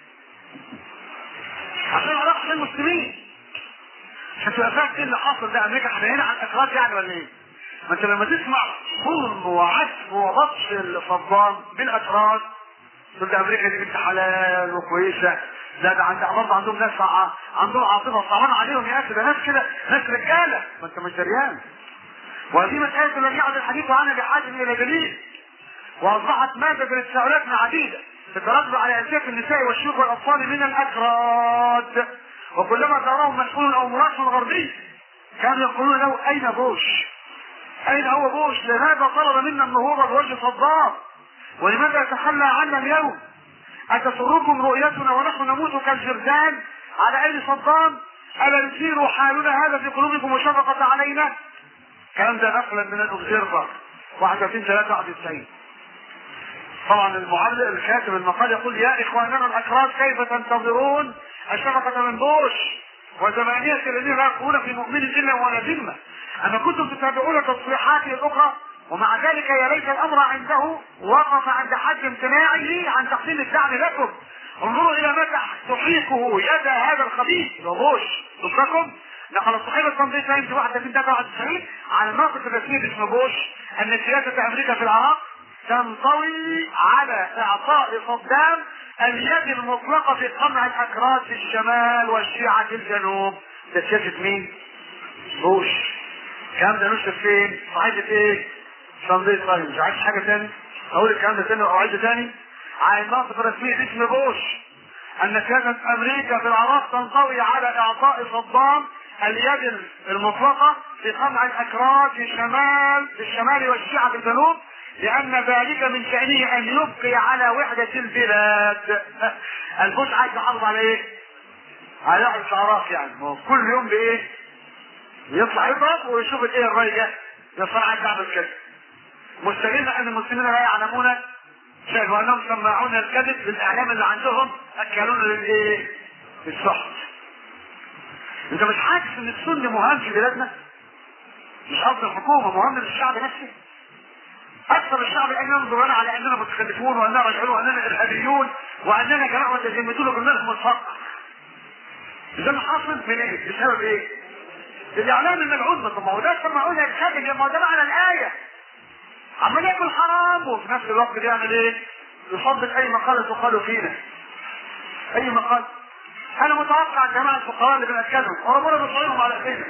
عشان العراق عشان المسلمين. عشان تبقى فاهم إيه اللي حصل ده أمريكا حنينة على الأكراد يعني ولا إيه؟ ما انت لما تسمع ظلم وعسف وبطش صدام بالاكراد تقول ده امريكا دي بنت حلال وكويسه لا ده عند برضه عندهم ناس ع- عندهم عاطفه صعبان عليهم يا اخي ده ناس كده ناس رجاله ما انت مش دريان وهذه مسألة لم يعد الحديث عنها بحاجة إلى دليل وأصبحت مادة من التساؤلات عديدة تترتب على أسئلة النساء والشيوخ والأطفال من الأكراد وكلما زارهم مسؤول أو مراسل غربي كانوا يقولون له أين بوش؟ أين هو بوش؟ لماذا طلب منا النهوض بوجه صدام؟ ولماذا يتخلى عنا اليوم؟ أتسركم رؤيتنا ونحن نموت كالجرذان على أيدي صدام؟ ألا يثير حالنا هذا في قلوبكم وشفقة علينا؟ الكلام ده نقلا من الأوبزيرفر 31 3 91 طبعا المعلق الكاتب المقال يقول يا إخواننا الأكراد كيف تنتظرون الشفقة من بوش وزمانية الذين لا يقولون في مؤمن إلا ولا ذمة أما كنتم تتابعون تصريحاته الأخرى ومع ذلك يا ليت الأمر عنده وقف عند حد امتناعه عن تقديم الدعم لكم انظروا الى متى تحيقه يد هذا الخبيث بوش تصدقكم لقد استقيم التنظيم سنة 31 93 على الموقف الرسمي باسم بوش ان سياسة امريكا في العراق تنطوي على اعطاء صدام اليد المطلقة في قمع الاكراد في الشمال والشيعة في الجنوب ده سياسة مين؟ بوش الكلام ده نشر فين؟ صحيفة ايه؟ ساندي تايمز مش عايز حاجة تاني؟ اقول الكلام ده تاني او عايزه تاني؟ على الموقف الرسمي باسم بوش ان سياسة امريكا في العراق تنطوي على اعطاء صدام اليد المطلقة في قمع الاكراد في الشمال في الشمال والشيعة في الجنوب لان ذلك من شأنه ان يبقي على وحدة البلاد البوش عايز يحافظ على ايه؟ على وحدة العراق يعني ما هو كل يوم بايه؟ يطلع يضرب ويشوف الايه الرايجة يصنع عايز يعمل كده مستغل ان المسلمين لا يعلمون شيء وانهم سماعون الكذب بالاعلام اللي عندهم اكلون للايه؟ للسحت انت مش حاسس ان السني مهم في بلادنا؟ مش قصد الحكومه مهم للشعب نفسه؟ اكثر الشعب الان ينظر لنا على اننا متخلفون واننا رجعون واننا ارهابيون واننا جماعه متزمتون وكلنا الفقر. ده اللي حاصل من ايه؟ بسبب ايه؟ الاعلام الملعون طب ما هو ده سمعونا الكذب ما هو ده معنى الايه. عمال ياكل حرام وفي نفس الوقت بيعمل ايه؟ يفضل اي مقاله تقال فينا. اي مقال. انا متوقع الجماعه الفقراء اللي بنتكلم وربنا بيصعبهم على ايدينا.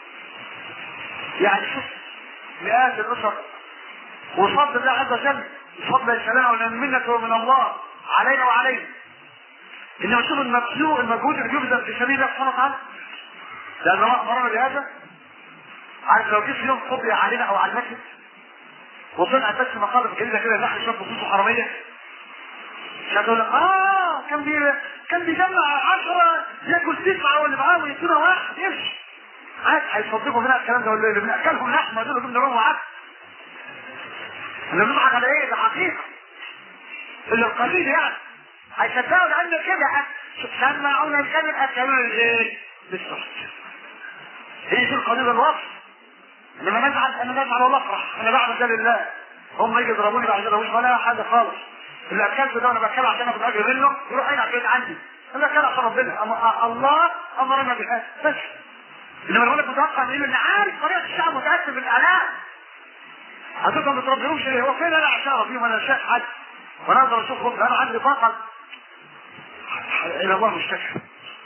يعني شوف مئات الاسر وفضل الله عز وجل بفضل السلام والمنة ومن الله علينا وعلينا انما شوف المبذول المجهود اللي بيبذل في سبيل الله سبحانه وتعالى لان الله امرنا بهذا عارف لو جه في يوم قضي علينا او على المسجد وطلعت بس مقالب جديده كده نحن شويه خصوص حراميه مش هتقول لك اه كان بي كان بيجمع عشرة ياكل تسعة واللي معاه ويدينا واحد يمشي عادي هيصدقوا منها الكلام ده ولا اللي بناكلهم لحمه دول جبنا لهم عدس انا بنضحك على ايه ده حقيقة اللي القليل يعني هيصدقوا لان كده سمعونا الكذب اكلونا الايه؟ بالصحت هي دي القضيه الوصف انما نزعل انا نزعل ولا افرح انا بعمل ده لله هم يجي يضربوني بعد كده مش ولا حاجه خالص اللي اكلته ده انا باكله عشان اخد اجر منه يروح هنا بعيد عني انا باكله عشان ربنا أما الله امرنا بهذا بس انما الولد متوقع منه ان عارف طريقه الشعب متاثر بالاعلام هتفضل ما تربيهمش ليه هو فين انا عشان فيهم انا شايف حد وانا اقدر اشوفهم انا عندي طاقه الى الله مشتكى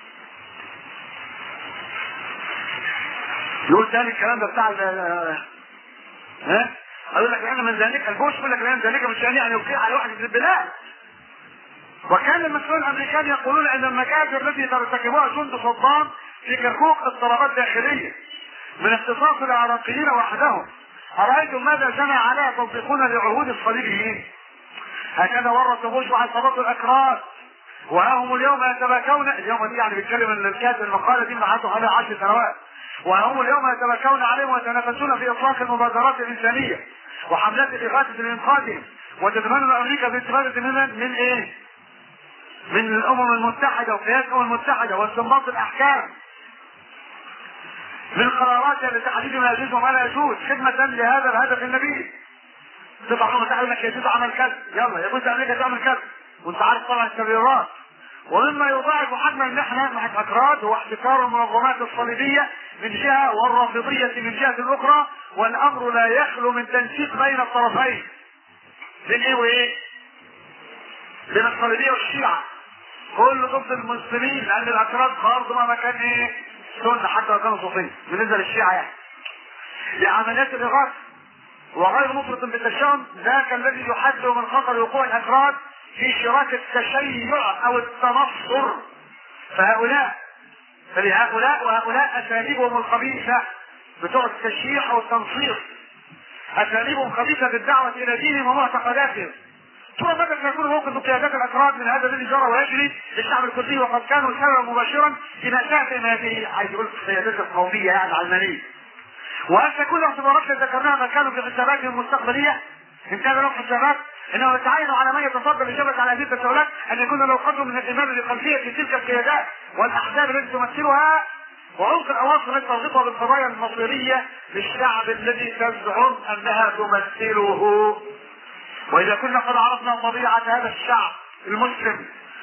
يقول تاني الكلام ده بتاع ها اقول لك لان من ذلك البوش يقول لك لان ذلك مش يعني ان يبقي على واحد من البلاد وكان المسؤولون الامريكان يقولون ان المكاسب التي ترتكبها جند صدام في كركوك اضطرابات داخليه من اختصاص العراقيين وحدهم أرأيتم ماذا جنى عليها تطبيقون لعهود الصليبيين هكذا ورط بوش وعصابات الأكراد وهم اليوم يتباكون اليوم دي يعني بيتكلم ان الكاتب المقالة دي معاته على عشر سنوات وهم اليوم يتباكون عليهم ويتنافسون في إطلاق المبادرات الإنسانية وحملات الإغاثة لإنقاذهم وتتمنى أمريكا باستفادة من من إيه؟ من الأمم المتحدة وقيادة الأمم المتحدة واستنباط الأحكام من قرارات لتحديد ما يجوز وما لا يجوز خدمة لهذا الهدف النبيل تطلع لهم تعالى انك يجوز عمل كذا يلا يجوز امريكا تعمل كذا وانت عارف طبعا التبريرات ومما يضاعف حجم المحنة مع الاكراد هو احتكار المنظمات الصليبية من جهة والرافضية من جهة اخرى والامر لا يخلو من تنسيق بين الطرفين بين ايه وايه؟ بين الصليبية والشيعة كل ضد المسلمين لان الاكراد برضه ما كان ايه؟ سنة حتى لو كانوا صوفيين بالنسبة للشيعة يعني لعمليات الإغاثة وغير مفرط بالتشاؤم ذاك الذي يحذر من خطر وقوع الأفراد في شراك التشيع أو التنصر فهؤلاء فلهؤلاء وهؤلاء أساليبهم الخبيثة بتوع التشييع أو التنصير أساليبهم خبيثة بالدعوة إلى دينهم ومعتقداتهم ترى متى سيكون موقف قيادات الاكراد من هذا الذي جرى ويجري للشعب الكردي وقد كانوا سببا مباشرا في مأساة هذه عايز يقول القيادات القوميه يعني العلمانيه. وهل تكون الاعتبارات التي ذكرناها ما كانوا في حساباتهم المستقبليه؟ ان كان لهم حسابات انه يتعين على من يتصدى الاجابه على هذه التساؤلات ان يكون له قدر من الايمان بخلفيه تلك القيادات والاحزاب التي تمثلها وعمق الاواصر التي تربطها بالقضايا المصيريه للشعب الذي تزعم انها تمثله واذا كنا قد عرفنا طبيعه هذا الشعب المسلم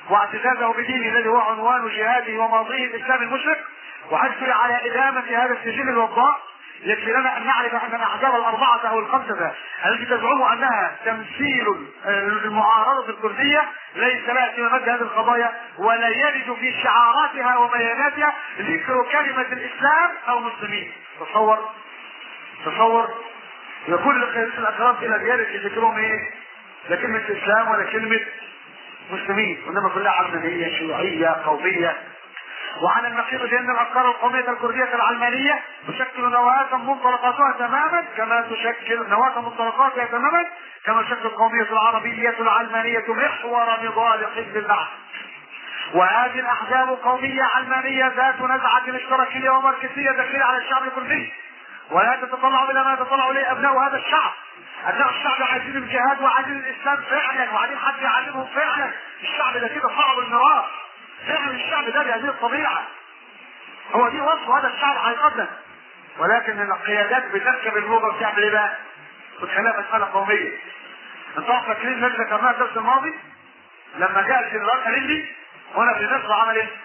واعتزازه بدينه الذي هو عنوان جهاده وماضيه الاسلام المشرق وحثه على ادامه هذا السجل الوضاء يكفي لنا ان نعرف ان الاحزاب الاربعه او الخمسه التي تزعم انها تمثيل المعارضه الكرديه ليس لها في مد هذه القضايا ولا يرد في شعاراتها وبياناتها ذكر كلمه الاسلام او مسلمين تصور تصور يكون لقيادة الاكرام الى رجال ذكرهم ايه؟ لا كلمه اسلام ولا كلمه مسلمين وانما كلها علمانيه شيوعيه قوميه وعلى النقيض بان الافكار القوميه الكرديه العلمانيه تشكل نواه منطلقاتها تماما كما تشكل نواه منطلقاتها تماما كما تشكل القوميه العربيه العلمانيه محور نضال حزب البعث وهذه الاحزاب قوميه علمانيه ذات نزعه اشتراكيه وماركسيه داخله على الشعب الكردي ولا تتطلع الى ما يتطلع اليه ابناء هذا الشعب ابناء الشعب عايزين الجهاد وعايزين الاسلام فعلا وعايزين حد يعلمهم فعلا الشعب ده كده صعب الميراث فعلا الشعب ده بهذه الطبيعه هو دي وصف هذا الشعب حقيقه ولكن القيادات بتركب الموجه وتعمل ايه بقى؟ وتخليها مساله قوميه انتوا فاكرين اللي ذكرناها الدرس الماضي لما جاء الجنرال قال لي وانا في مصر عمل ايه؟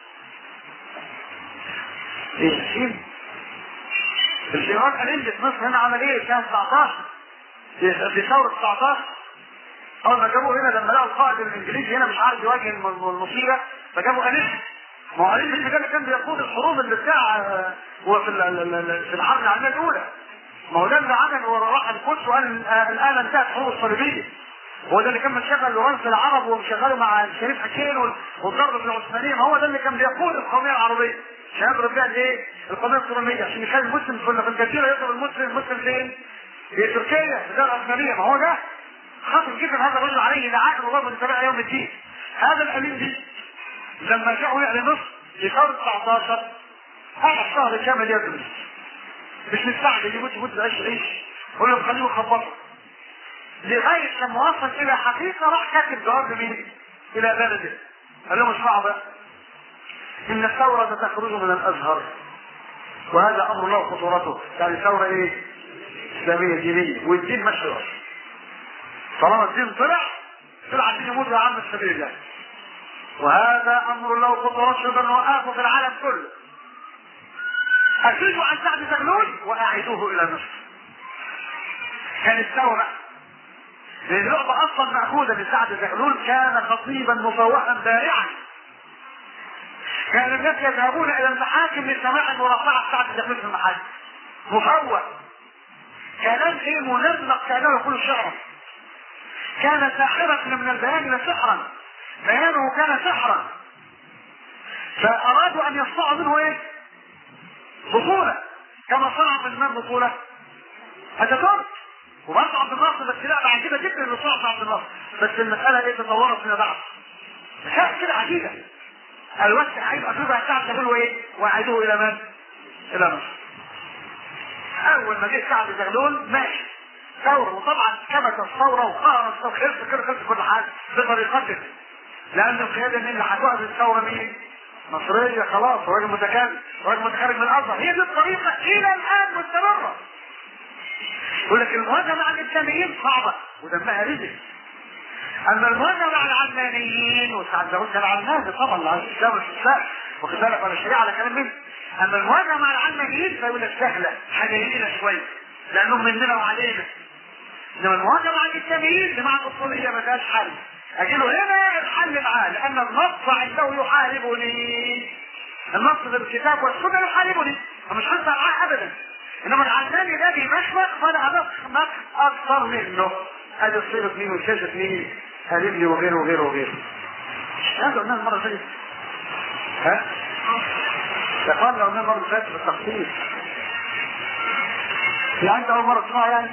ايه شيل الجنرال قال لي في مصر هنا عمل ايه؟ كان 19 في في ثوره 19 اول ما جابوه هنا لما لقوا القائد الانجليزي هنا مش عارف يواجه الم- المصيبه فجابوا انيس ما هو انيس ده اللي كان بيقود الحروب اللي بتاع آه، هو في ال- ال- ال- في الحرب العالميه الاولى ما هو ده اللي عمل وراح القدس وقال آه، الان انتهت الحروب الصليبيه هو ده اللي كان مشغل لورانس العرب ومشغله مع الشريف حسين وال- والضرب في العثمانيه ما هو ده اللي كان بيقود القوميه العربيه عشان يضرب بيها الايه؟ القوميه الصهيونيه عشان يخلي المسلم في في الجزيره يضرب المسلم المسلم فين؟ في تركيا في الدوله العثمانيه ما هو ده خاطر جدا هذا الرجل عليه لعائن الله من تبع يوم الدين هذا الامين دي لما جاءوا يعني مصر في ثوره 19 قعد شهر كامل يدرس مش مستعجل يموت يموت عيش عيش قول لهم خليه يخبطوا لغايه لما وصل الى حقيقه راح كاتب جواب لمين؟ الى بلده قال لهم اسمعوا بقى ان الثوره تخرج من الازهر وهذا امر له خطورته يعني ثوره ايه؟ اسلاميه دينيه والدين ماشي طالما الدين طلع طلع الدين يموت يا عم سبيل الله وهذا امر له خطورته بل وقافه في العالم كله أزيدوا عن سعد زغلول وأعيدوه إلى مصر. كانت ثورة. لأن اللعبة أصلا مأخوذة من سعد زغلول كان خطيبا مفوحا بارعا. كان الناس يذهبون إلى المحاكم لسماع مرافعة سعد زغلول في المحاكم. مفوح. كلام إيه منمق كأنه يقول شعرا. كان ساحرا من البيان لسحرا. بيانه كان سحرا. فأرادوا أن يصنعوا منه إيه؟ بطولة كما صنع من من بطولة أتاتورك وبرضه عبد الناصر بس لا بعد كده جدا اللي صنع عبد الناصر بس المسألة ايه تطورت فيما بعد مسائل كده عجيبة الوقت هيبقى في بقى ساعة تقولوا ايه وعدوه إلى من؟ إلى مصر أول ما جه سعد زغلول ماشي ثورة وطبعا كبت الثورة وقهر الثورة خلص كده خلص كل حاجة بطريقته لأن القيادة مين اللي هتوقف الثورة مين؟ مصرية خلاص راجل متكلم راجل متخرج من الازهر هي دي الطريقة الى الان مستمرة يقول لك المواجهة مع الاسلاميين صعبة ودمها رزق اما المواجهة مع العلمانيين وسعد داوود كان علماني طبعا على الاسلام والاستسلام واخد بالك ولا الشريعة على كلام منه اما المواجهة مع العلمانيين فيقول لك سهلة حنينة شوية لانهم مننا وعلينا انما المواجهة مع الاسلاميين بمعنى الاصولية ما فيهاش حل اجيله هنا الحل معاه لان النص عنده يحاربني النص في الكتاب والسنه يحاربني فمش هنفع معاه ابدا انما العلماني ده بيمشمخ فانا امخمخ اكثر منه ادي صيغه مين وشاشه مين قريبني وغيره وغيره وغيره هذا قلناه المره اللي فاتت ها؟ يا اخوان لو قلناه المره اللي فاتت بالتخصيص يعني انت اول مره تسمعها يعني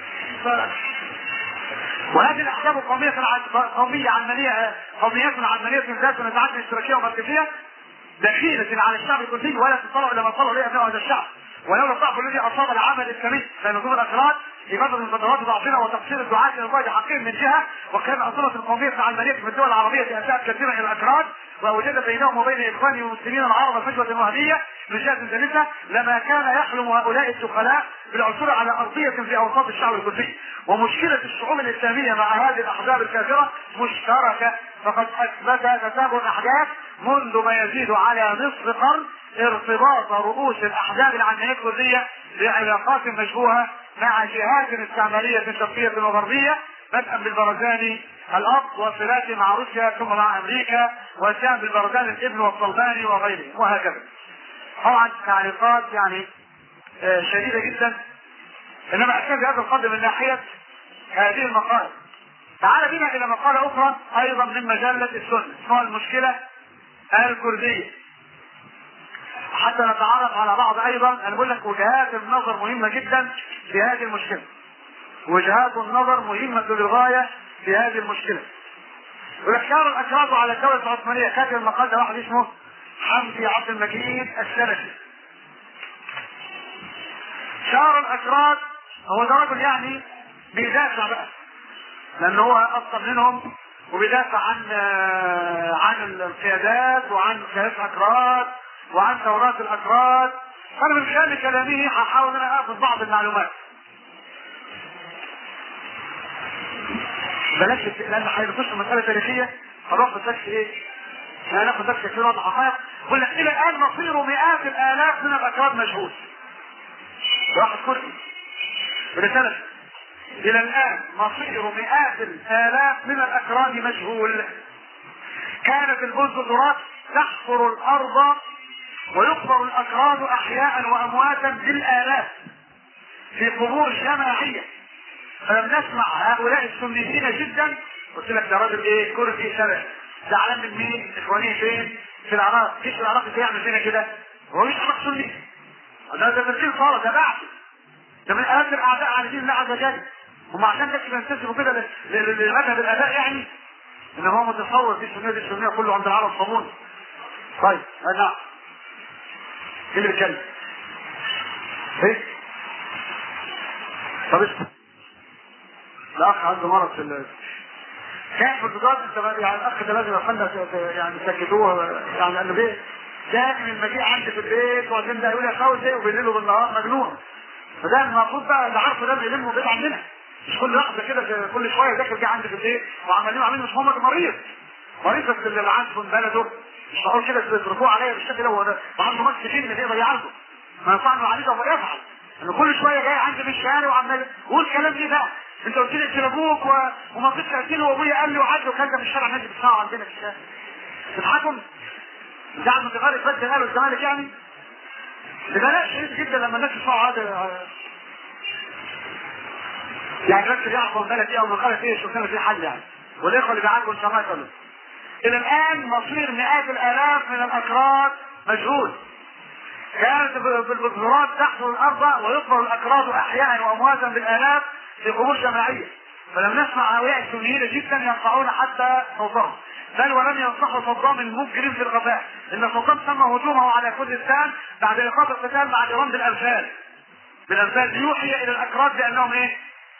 وهذه الاحزاب القوميه الع- قوميه علمانيه قوميات علمانيه ذات ونزاعات اشتراكيه ومركزيه دخيلة على الشعب الكردي ولا تطلع الى ما طلع اليه ابناء هذا الشعب ولولا الضعف الذي اصاب العمل الاسلامي في نظام الاكراد في فتره من فترات ضعفنا وتقصير الدعاة الى الله بحقهم من جهه وكان انظمه القوميه العلمانيه في الدول العربيه اساءت كثيرا الى الاكراد ووجد بينهم وبين اخوانهم المسلمين العرب فجوه وهميه من جهه ثالثه لما كان يحلم هؤلاء الدخلاء بالعثور على ارضيه في اوساط الشعب الكردي ومشكله الشعوب الاسلاميه مع هذه الاحزاب الكافره مشتركه فقد اثبت تتابع الاحداث منذ ما يزيد على نصف قرن ارتباط رؤوس الاحزاب العلمانيه الكرديه بعلاقات مشبوهه مع جهات استعماريه شرقيه وغربيه بدءا بالبرزاني الاب وصلاته مع روسيا ثم مع امريكا وسام بالبرزاني الابن والصلباني وغيره وهكذا. طبعا تعليقات يعني آه، شديده جدا انما اكتفي هذا القدر من ناحيه هذه المقاله. تعال بنا الى مقاله اخرى ايضا من مجله السنه اسمها المشكله الكرديه. حتى نتعرف على بعض ايضا انا بقول لك وجهات النظر مهمه جدا في هذه المشكله. وجهات النظر مهمه للغايه في هذه المشكله. ويختار الاكراد على الدوله العثمانيه كاتب المقال ده واحد اسمه حمدي عبد المجيد السلفي. شعر الاكراد هو ده رجل يعني بيدافع بقى لان هو اصلا منهم وبيدافع عن عن القيادات وعن قيادات الاكراد وعن ثورات الاكراد فانا من خلال كلامه هحاول ان انا اخذ بعض المعلومات بلاش لان هيخش مساله تاريخيه هنروح في الدرس ايه؟ هناخد درس كثير وضع حقائق يقول لك الى الان مصير مئات الالاف من الاكراد مجهول واحد كردي رسالة الى الان مصير مئات الالاف من الاكراد مجهول كانت البلدوزرات تحفر الارض ويقبر الاكراد احياء وامواتا بالالاف في قبور جماعيه فلم نسمع هؤلاء السنيين جدا قلت لك ده راجل ايه كردي شرعي زعلان من مين؟ اخوانيه فين؟ في العراق، جيش العراق ازاي يعمل فينا كده؟ هو مش عراق سني ده ده تفكير صالح ده بعث ده من اهم الاعداء على دين الله عز وجل هم عشان بس بينتسبوا كده ل- ل- لمذهب الاباء يعني ان هو متصور دي السنيه دي السنيه كله عند العرب صابون طيب آه، نعم ايه اللي بيتكلم؟ ايه؟ طب اسمع الاخ عنده مرض في ال- كان في البداية انت بقى- يعني الاخ ده لازم يخلى يعني سكتوه يعني قال له ايه؟ دائما المجيء عندي في البيت وبعدين ده يقول يا فوزي وبالليل وبالنهار مجنون فده المفروض بقى اللي عارفه ده بيلمه بعيد عننا مش كل لحظه كده في- كل شويه داخل جه عندي في البيت وعمالين عاملين مش هم مريض مريض بس اللي عنده من بلده مش معقول كده يصرفوه عليا بالشكل ده وده وعنده مكس جن يقدر يعالجه ما ينفعش عليه وما يفعل انه كل شويه جاي عندي في الشارع وعمال يقول كلام ايه ده انت قلت لي اقتل ابوك و... وما رضيتش اقتله وابويا قال لي وعدل وكان ده في الشارع الناس بتسمعوا عندنا في الشارع تضحكوا ده عم تغير بدل قالوا الزمالك يعني ببلاش شديد جدا لما الناس يسمعوا هذا يعني بس يعرفوا البلد ايه او المقالة ايه شوفنا في حل يعني والاخوه اللي بيعالجوا ان شاء الله يقولوا الى الان مصير مئات الالاف من الاكراد مجهول كانت بالبذورات تحفر الارض ويقبر الاكراد احياء وامواتا بالالاف في قبور جماعيه فلم نسمع هؤلاء السنيين جدا يرفعون حتى صوتهم بل ولم ينصحوا صدام المجرم في الغباء ان صدام سمى هجومه على كردستان بعد ايقاف القتال بعد رمز الانفال بالانفال ليوحي الى الاكراد بانهم ايه؟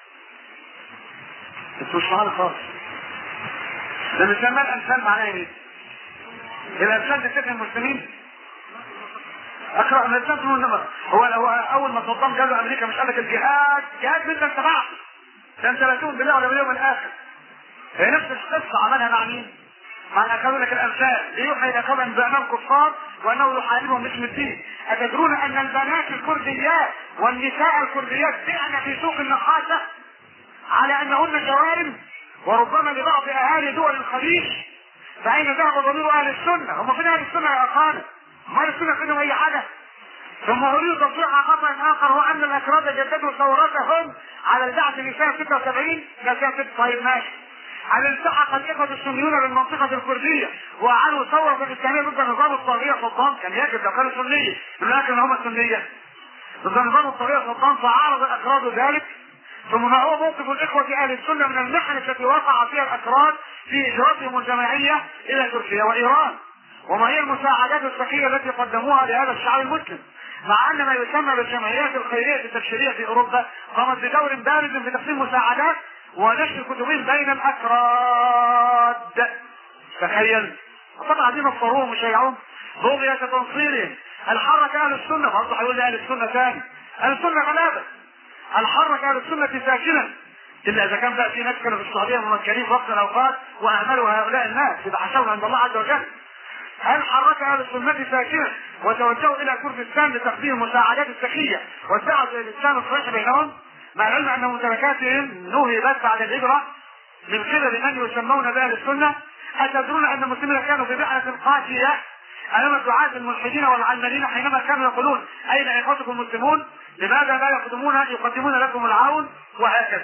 انتوا مش معانا خالص ده مسمى الانفال معناه ايه؟ الانفال دي سكن المسلمين اقرا من الانسان انما هو هو اول ما صدام جاب له امريكا مش قال لك الجهاد جهاد مثل انت بعض ده انت لا تؤمن بالله ولا باليوم الاخر هي نفس القصه عملها مع مين؟ مع الاكابر لك الامثال ليوحي الى قوم بانهم كفار وانه يحاربهم باسم الدين اتدرون ان البنات الكرديات والنساء الكرديات بيعن في سوق النحاسه على انهن جوارم وربما لبعض اهالي دول الخليج فاين ذهب ضمير اهل السنه؟ هم فين اهل السنه يا اخوانا؟ ما اهل السنه فيهم اي حاجه ثم اريد تصريح خطا اخر هو ان الاكراد جددوا ثورتهم على البعث في سنه 76 كانت طيب ماشي هل التحق الاخوه السنيون بالمنطقه الكرديه واعلوا ثوره اسلاميه ضد نظام الطاغيه صدام كان يجب لو كانوا سنيه لكن هم السنيه ضد نظام الطاغيه صدام فعارض الاكراد ذلك ثم ما هو موقف الاخوه اهل السنه من المحن التي وقع فيها الاكراد في هجرتهم الجماعيه الى تركيا وايران وما هي المساعدات الذكيه التي قدموها لهذا الشعب المسلم مع ان ما يسمى بالجمعيات الخيريه التبشيريه في اوروبا قامت بدور بارز في تقديم مساعدات ونشر كتبهم بين الاكراد تخيل طبعا دي نصروهم وشيعوهم بغية تنصيرهم الحرك اهل السنه برضه هيقول لي اهل السنه ثاني اهل السنه غلابه الحرك اهل السنه ساكنا الا اذا كان بقى في ناس كانوا في السعوديه ممكنين في وقت الاوقات واهملوا هؤلاء الناس يبقى حشرهم عند الله عز وجل هل حرك اهل السنه ساكنا وتوجهوا الى كردستان لتقديم المساعدات السخيه والدعوه الى الاسلام الصحيح بينهم مع العلم ان ممتلكاتهم نهبت بعد الهجره من قبل من يسمون باهل السنه اتدرون ان المسلمين كانوا في بحث قاسيه امام الدعاة الملحدين والعلمانيين حينما كانوا يقولون اين اخوتكم المسلمون؟ لماذا لا يقدمون يقدمون لكم العون وهكذا.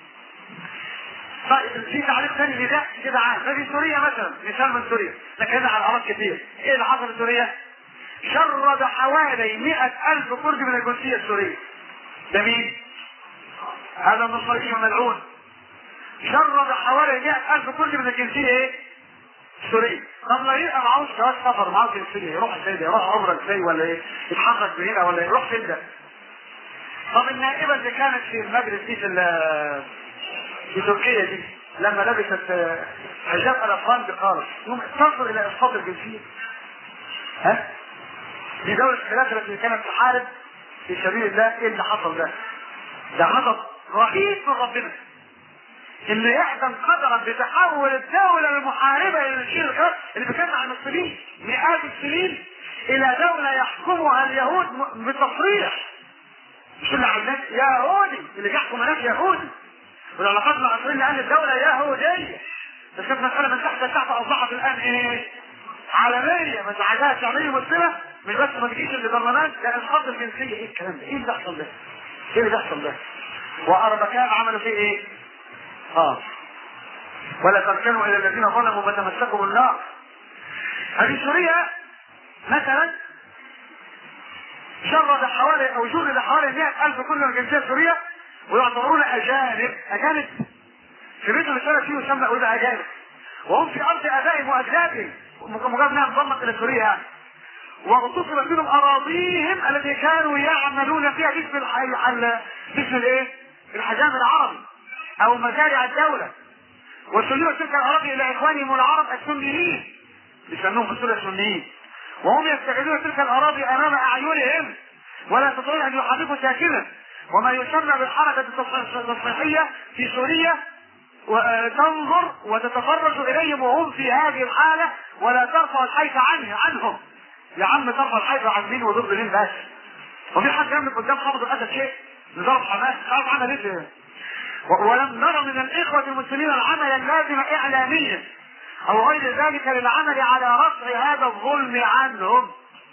طيب في تعليق ثاني لده كده عام ففي سوريا مثلا مثال من سوريا لكن على الاعراض كتير ايه اللي حصل في سوريا؟ شرد حوالي مئة ألف كرد من الجنسية السورية ده مين؟ هذا النصراني الملعون شرد حوالي مئة ألف كرد من الجنسية ايه؟ السورية طب لا يبقى معهوش جواز سفر معاه جنسية يروح ازاي ده؟ يروح عمرة ازاي ولا ايه؟ يتحرك بهنا ولا إيه؟ يروح فين ده؟ طب النائبة اللي كانت في المجلس دي في ال- في تركيا دي لما لبست آه، حجاب الافغان بقارة تصل الى اسقاط الجنسية ها؟ دي دولة الخلافة التي كانت تحارب في سبيل الله ايه اللي حصل ده؟ ده غضب رهيب من ربنا اللي يحزن قدرا بتحول الدولة المحاربة الى الشيء الخاص اللي بيجمع المسلمين مئات السنين الى دولة يحكمها اليهود م- بتصريح مش اللي عندك يهودي اللي بيحكم هناك يهودي والعلاقات مع اسرائيل لان الدولة يهودية بس كانت مسألة من تحت لتحت اصبحت الان ايه؟ عالمية بس عايزاها شعبية مسلمة مش بس ما تجيش البرلمان ده اسقاط الجنسية ايه الكلام ده؟ ايه اللي بيحصل ده؟ ايه اللي بيحصل ده؟ وأربكان عملوا فيه ايه؟ اه ولا تركنوا الى الذين ظلموا فتمسكوا بالنار هذه سوريا مثلا شرد حوالي او جلد حوالي 100000 كل من الجنسيه السوريه ويعتبرون اجانب اجانب في بيت الرساله فيه يسمى اولاد اجانب وهم في ارض ابائهم واجدادهم مجرد انها انضمت الى سوريا يعني واغتصبت منهم اراضيهم التي كانوا يعملون فيها باسم الح... الح... باسم الايه؟ الحجام العربي او مشاريع الدوله وسلمت تلك الاراضي الى اخوانهم العرب السنيين يسموهم في سوريا السنيين وهم يستغلون تلك الاراضي امام اعينهم ولا يستطيعون ان يحركوا ساكنا وما يسمى بالحركه التصحيحيه في سوريا وتنظر وتتفرج اليهم وهم في هذه الحاله ولا ترفع الحيث عنه عنهم يا عم ترفع الحيث عن مين وضد مين بس وفي حد يملك قدام حافظ الاسد شيء نظام حماس تعرف عمل ايه و- ولم نرى من الاخوه المسلمين العمل اللازم اعلاميا او غير ذلك للعمل على رفع هذا الظلم عنهم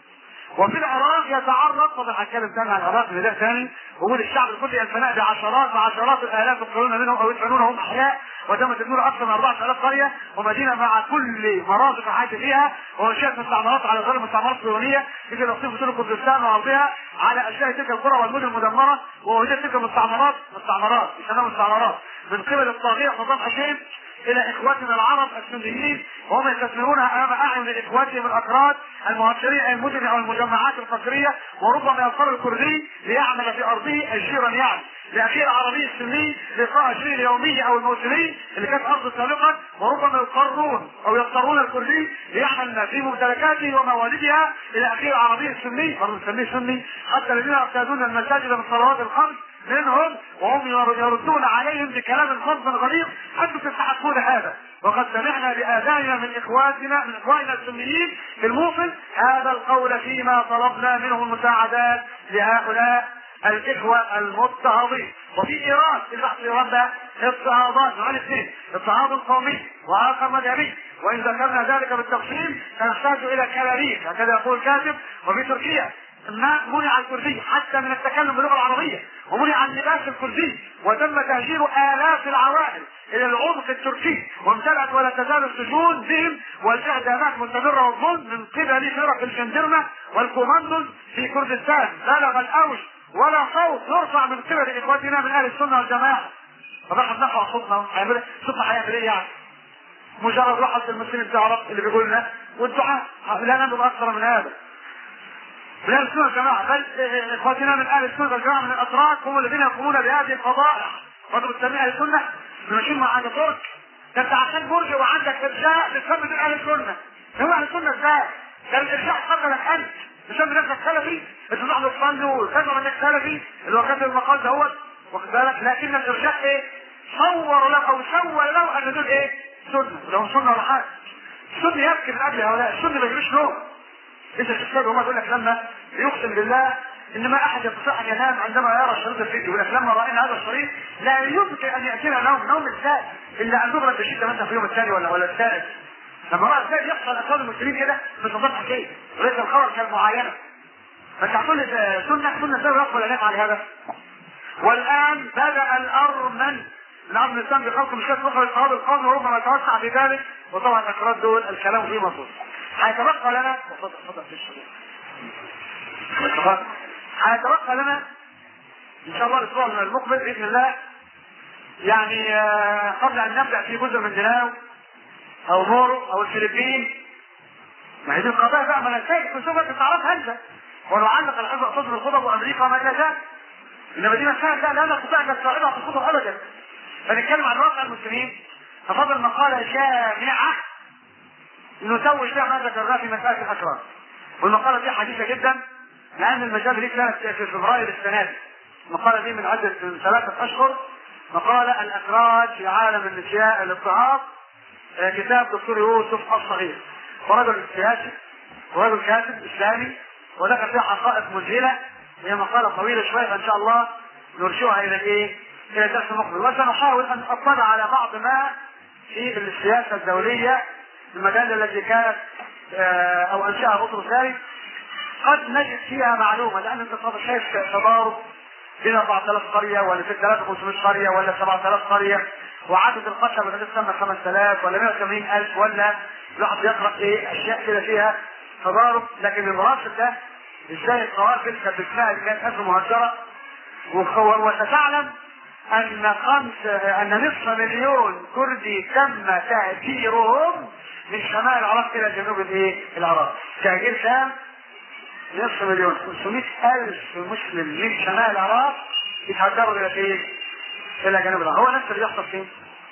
وفي العراق يتعرض طبعا هتكلم تاني عن العراق اللي ده ثاني وجود الشعب الكردي الفناء بعشرات وعشرات الالاف يقتلون منهم او يدفنون هم احياء وتم تدمير اكثر من 4000 قريه ومدينه مع كل مرافق الحياه فيها وانشات مستعمرات على غير المستعمرات الصهيونيه يجي نصيب في كردستان وارضها على اشياء تلك القرى والمدن المدمره ووجدت تلك المستعمرات مستعمرات يسموها مستعمرات من قبل الطاغيه صدام حسين الى اخواتنا العرب السنيين وهم يستثمرونها امام اعين اخواتهم الاكراد المهاجرين الى المدن او المجمعات الفقريه وربما يضطر الكردي ليعمل في ارضه اجيرا يعني لاخير عربي السني لقاء اجير اليومي او الموسمي اللي كانت ارضه سابقا وربما يضطرون او يضطرون الكردي ليعمل في ممتلكاته وموالدها الى اخير عربي السني برضه نسميه سني حتى الذين يرتادون المساجد من صلوات الخمس منهم وهم يردون عليهم بكلام فظ غليظ انتم تستحقون هذا وقد سمعنا باذاننا من اخواتنا من اخواننا السنيين في الموصل هذا القول فيما طلبنا منهم المساعدات لهؤلاء الاخوه المضطهدين وفي ايران البحث في ايران ده اضطهادات نوعين اثنين اضطهاد قومي واخر مذهبي وان ذكرنا ذلك بالتفصيل سنحتاج الى كلاريك هكذا يقول الكاتب وفي تركيا ما منع الكردي حتى من التكلم باللغه العربيه ومنع اللباس الكردي وتم تهجير الاف العوائل الى العمق التركي وامتلأت ولا تزال السجون بهم والاعدامات مستمره والظلم من قبل فرق الجندرمه والكوماندوز في كردستان بلغ الاوج ولا صوت يرفع من قبل اخوتنا من اهل السنه والجماعه طب احنا بنقرا صوتنا هيعمل صوتنا هيعمل ايه يعني؟ مجرد واحد المسلم تعرف اللي بيقول لنا والدعاء لا نملك اكثر من هذا من اهل السنه والجماعه بل اخواتنا من اهل السنه والجماعه من الاتراك هم الذين يقومون بهذه الفضائح برضه بتسمي اهل السنه ماشيين مع اهل ترك ده انت عشان برج وعندك ارجاء بتسمي من اهل السنه هو اهل السنه ازاي؟ ده الارجاء قتلك انت تسمي نفسك سلفي بتروح له تصلي وتزعم انك سلفي اللي هو كاتب المقال دوت واخد بالك لكن الارجاء ايه؟ صور له او سوى له ان دول ايه؟ سنه لو سنه ولا حاجه السنه يبكي من اجل هؤلاء السنه ما يجريش نوم انت الشيخ هم يقول لك لما يقسم بالله ان ما احد يستطيع ان ينام عندما يرى الشريط الفيديو يقول لك لما راينا هذا الشريط لا يمكن ان ياتينا نوم نوم ازاي الا ان نغرق بشده مثلا في اليوم الثاني ولا ولا الثالث لما راى ازاي يحصل اطفال المسلمين كده مش نظام حكايه وليس الخبر كالمعاينه فانت هتقول لي سنه سنه ازاي يقبل ان يفعل هذا والان بدا الارمن الامر الاسلام بخلق مشكلة مخرج صحاب القوم وربما يتوسع في ذلك وطبعا الاكراد دول الكلام فيه مصروف هيتبقى لنا اتفضل اتفضل في الشروط هيتبقى لنا ان شاء الله الاسبوع المقبل باذن الله يعني آه، قبل ان نبدا في جزء من ديناو او مورو او الفلبين ما هي دي القضايا بقى ما انا شايف في سوبر تعرفها انت ولو علق الحزب اقتصاد الخطب وامريكا وما الى ذلك انما دي مسائل لا لا نستطيع ان نستوعبها في الخطب ابدا فنتكلم عن واقع المسلمين ففضل مقالة جامعة نتوج بها ما ذكرناه في مسألة الأكرام والمقالة دي حديثة جدا لأن المجال دي كانت في فبراير السنة دي المقالة دي من عدة من ثلاثة أشهر مقالة الأكراد في عالم النسياء الاضطهاد آه، كتاب دكتور يوسف الصغير ورجل سياسي ورجل كاتب إسلامي وذكر فيها حقائق مذهلة هي مقالة طويلة شوية فإن شاء الله نرجعها إلى الإيه؟ الى الدرس المقبل وسنحاول ان اطلع على بعض ما في السياسه الدوليه المجال التي كانت آه، او انشاها بطرس ثاني قد نجد فيها معلومه لان انت صار شايف تضارب بين 4000 قريه ولا 6500 قريه ولا 7000 قريه وعدد القتلى بدأت تسمى 5000 ولا 180000 ولا الواحد يقرا ايه اشياء كده فيها تضارب لكن المراسل ده ازاي القوافل كانت بالفعل كانت ازمه مهجره وخ- وستعلم ان خمس ان نصف مليون كردي تم تهجيرهم من شمال العراق الى جنوب الايه؟ العراق. تهجير كام؟ نصف مليون 500 الف مسلم من شمال العراق يتهجروا الى فين؟ الى جنوب العراق. هو نفس اللي بيحصل فين؟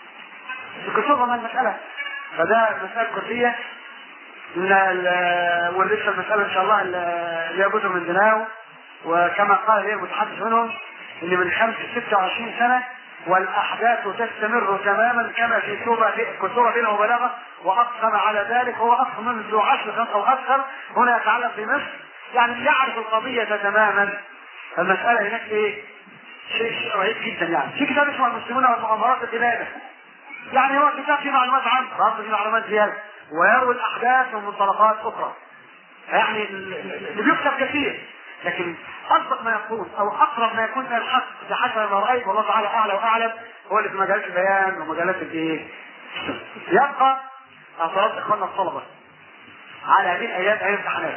في كتبهم المساله. فده مساله كرديه من ال- ولسه المساله ان شاء الله ال- اللي يجوز من دناو وكما قال لي المتحدث منهم ان من خمس 26 سنه والاحداث تستمر تماما كما في سوره كسوره بينه وبلاغه واقسم على ذلك هو اقسم منذ عشر سنوات او اكثر هنا يتعلق بمصر يعني يعرف القضيه تماما المساله هناك ايه؟ شيء شيء رهيب جدا يعني في كتاب اسمه المسلمون والمؤامرات البلاد يعني هو كتاب فيه معلومات عنه برضه فيه معلومات زياده ويروي الاحداث من منطلقات اخرى يعني ال- ال- اللي بيكتب كثير لكن اصدق ما يكون او اقرب ما يكون الى الحق بحسب ما رايت والله تعالى اعلى واعلم هو اللي في مجالات البيان ومجالات الايه؟ يبقى اعتراض اخواننا الطلبه على هذه الايام ايام امتحانات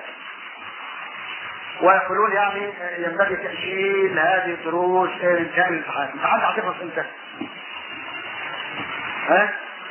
ويقولون يعني ينبغي تأجيل هذه الدروس الى انتهاء الامتحانات، الامتحان هتخلص امتى؟ ها؟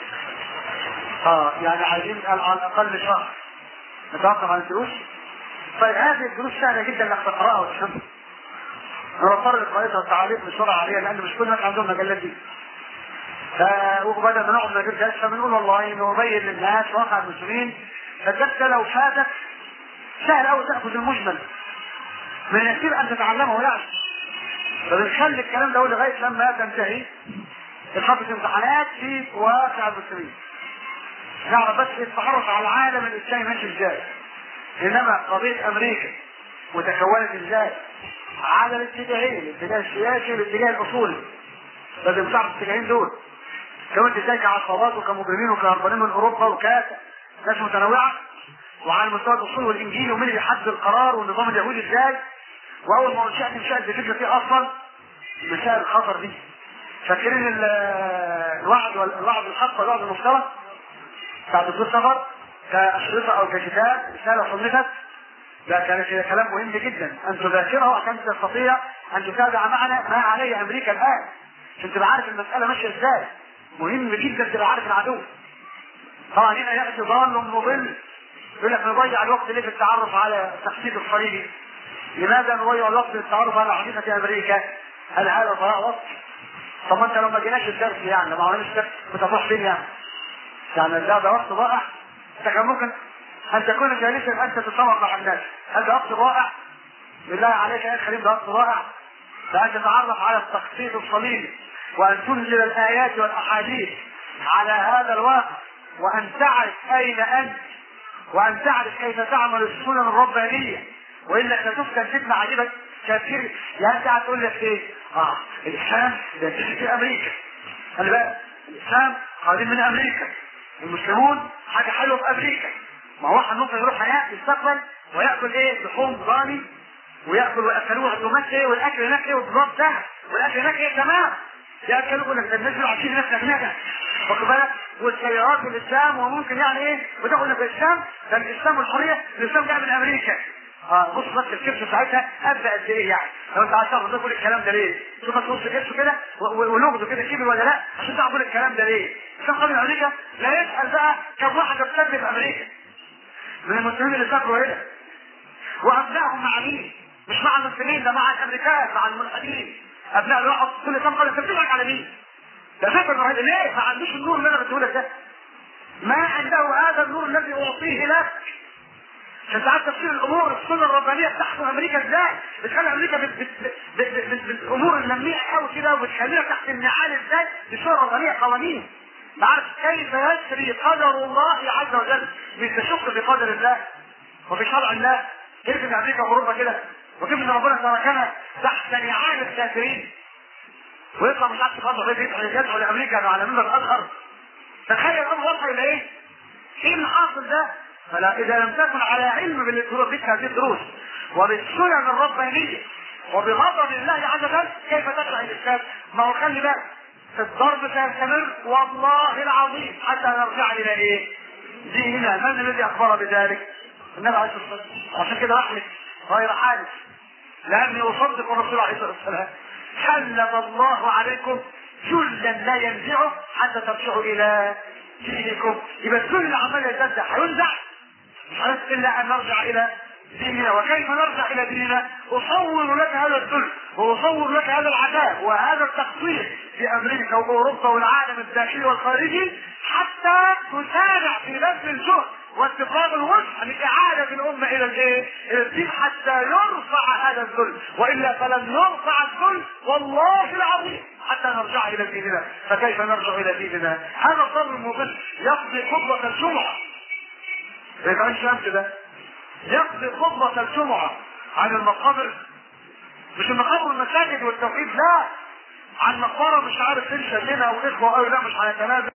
اه يعني عايزين على الاقل شهر نتوقف عن الدروس طيب هذه الدروس سهله جدا انك تقراها وتفهمها انا بضطر لقراءتها التعاليق بسرعه عليها لان مش كل الناس عندهم مجلات دي ف وبدل ما نقعد نجيب درس فبنقول والله نبين للناس واقع المسلمين فالدرس ده لو فاتك سهل قوي تاخذ المجمل من اليسير ان تتعلمه يعني فبنخلي الكلام ده لغايه لما تنتهي الحفظ امتحانات في واقع المسلمين نعرف بس التعرف على العالم الاسلامي ماشي ازاي انما قضيه امريكا وتكونت ازاي على الاتجاهين الاتجاه السياسي والاتجاه الاصولي لازم تعرف الاتجاهين دول كونت ازاي كعصابات وكمجرمين وكهربانين من اوروبا وكناس متنوعه وعلى المستوى الاصولي والانجيلي ومين اللي يحدد القرار والنظام اليهودي ازاي واول ما انشات انشات بفكره ايه اصلا مسائل الخطر دي فاكرين ال- الوعد وال- الوعد الحق والوعد المشترك بتاع دكتور سفر كأشرطة أو ككتاب رسالة صنفت ده كان كده كلام مهم جدا أن تذاكره عشان تستطيع أن تتابع معنا ما عليه أمريكا الآن عشان تبقى عارف المسألة ماشية إزاي مهم جدا تبقى عارف العدو طبعا هنا يأتي ضال مضل يقول لك نضيع الوقت ليه في التعرف على تخطيط الصليبي لماذا نضيع الوقت للتعرف على حقيقة أمريكا؟ هل هذا ضياع وقت؟ طب ما انت لو ما جيناش الدرس يعني ما عملناش الدرس كنت هتروح فين يعني؟ يعني ده ده وقت ضائع انت كان ممكن ان تكون جالسا انت تتصور مع الناس هل ده وقت ضائع؟ بالله عليك يا كريم ده وقت ضائع فان تتعرف على التخطيط الصليبي وان تنزل الايات والاحاديث على هذا الواقع وان تعرف اين انت وان تعرف كيف تعمل السنن الربانيه والا ستفتن فتنه عجيبه كثير يعني انت هتقول لك ايه؟ اه الاسلام ده في امريكا خلي بالك الاسلام قادم من امريكا المسلمون حاجه حلوه في امريكا ما هو واحد ممكن يروح هناك يستقبل وياكل ايه لحوم ضاني وياكل وياكلوه عزومات ايه والاكل هناك ايه والضباب سهل والاكل هناك ايه تمام ياكلوا يقول لك ده الناس اللي عايشين هناك هناك واخد بالك والسيارات والاسلام وممكن يعني ايه وتاخد لك الاسلام ده الاسلام والحريه الاسلام جاي من امريكا اه بص بس الكبش ساعتها ابدا قد ايه يعني لو انت عايز تعرف ده كل الكلام ده ليه شوف بس بص كبشه كده ولغده كده كبر ولا لا عشان تعرف كل الكلام ده ليه عشان قانون امريكا لا يسال بقى كم واحد بتسافر في امريكا من المسلمين اللي سافروا هنا وابنائهم مع مين؟ مش مع المسلمين ده مع الامريكان مع الملحدين ابناء الواحد كل كام قريه تبتلك على مين؟ ده فكر الوحيد ليه؟ ما عندوش النور اللي انا بديه لك ده ما عنده هذا النور الذي اعطيه لك عشان تعرف تفسير الامور السنه الربانيه بتحكم امريكا ازاي؟ بتخلي امريكا بت بت بت بت بت بالامور اللميعه قوي كده وبتخليها تحت النعال ازاي؟ بصوره ربانيه قوانين. عارف كيف يسري قدر الله عز وجل مش تشك في قدر الله وفي شرع الله كيف ان امريكا واوروبا كده وكيف ان ربنا تركنا تحت نعال الكافرين ويطلع مش عارف خاطر غير يدعو يدعو لامريكا على منبر اخر تخيل الامر وصل الى ايه؟ ايه اللي حاصل ده؟ فلا اذا لم تكن على علم بالدروس بك هذه الدروس وبالسنن الربانيه وبغضب الله عز وجل كيف تشرع الاسلام؟ ما هو خلي بالك الضرب سيستمر والله العظيم حتى نرجع الى ايه؟ ديننا من الذي اخبر بذلك؟ النبي عليه الصلاه والسلام عشان كده احمد غير حادث لاني اصدق الرسول عليه الصلاه والسلام سلم الله عليكم جلا لا ينزعه حتى ترجعوا الى دينكم يبقى الذل اللي عمال يزداد هينزع مش عارف الا ان نرجع الى ديننا وكيف نرجع الى ديننا اصور لك هذا الذل واصور لك هذا العذاب وهذا التقصير في امريكا واوروبا والعالم الداخلي والخارجي حتى تسارع في بذل الجهد واستفراغ الوسع لاعاده الامه الى الايه؟ الى الدين حتى يرفع هذا الذل والا فلن يرفع الذل والله العظيم حتى نرجع الى ديننا فكيف نرجع الى ديننا؟ هذا الضرب المضل يقضي خطبه الجمعه زي كمان شمس ده يقضي خطبه الجمعه عن المقابر مش المقابر المساجد والتوحيد لا عن مقبره مش عارف فين شلنا واخوه قوي لا مش هنتنازل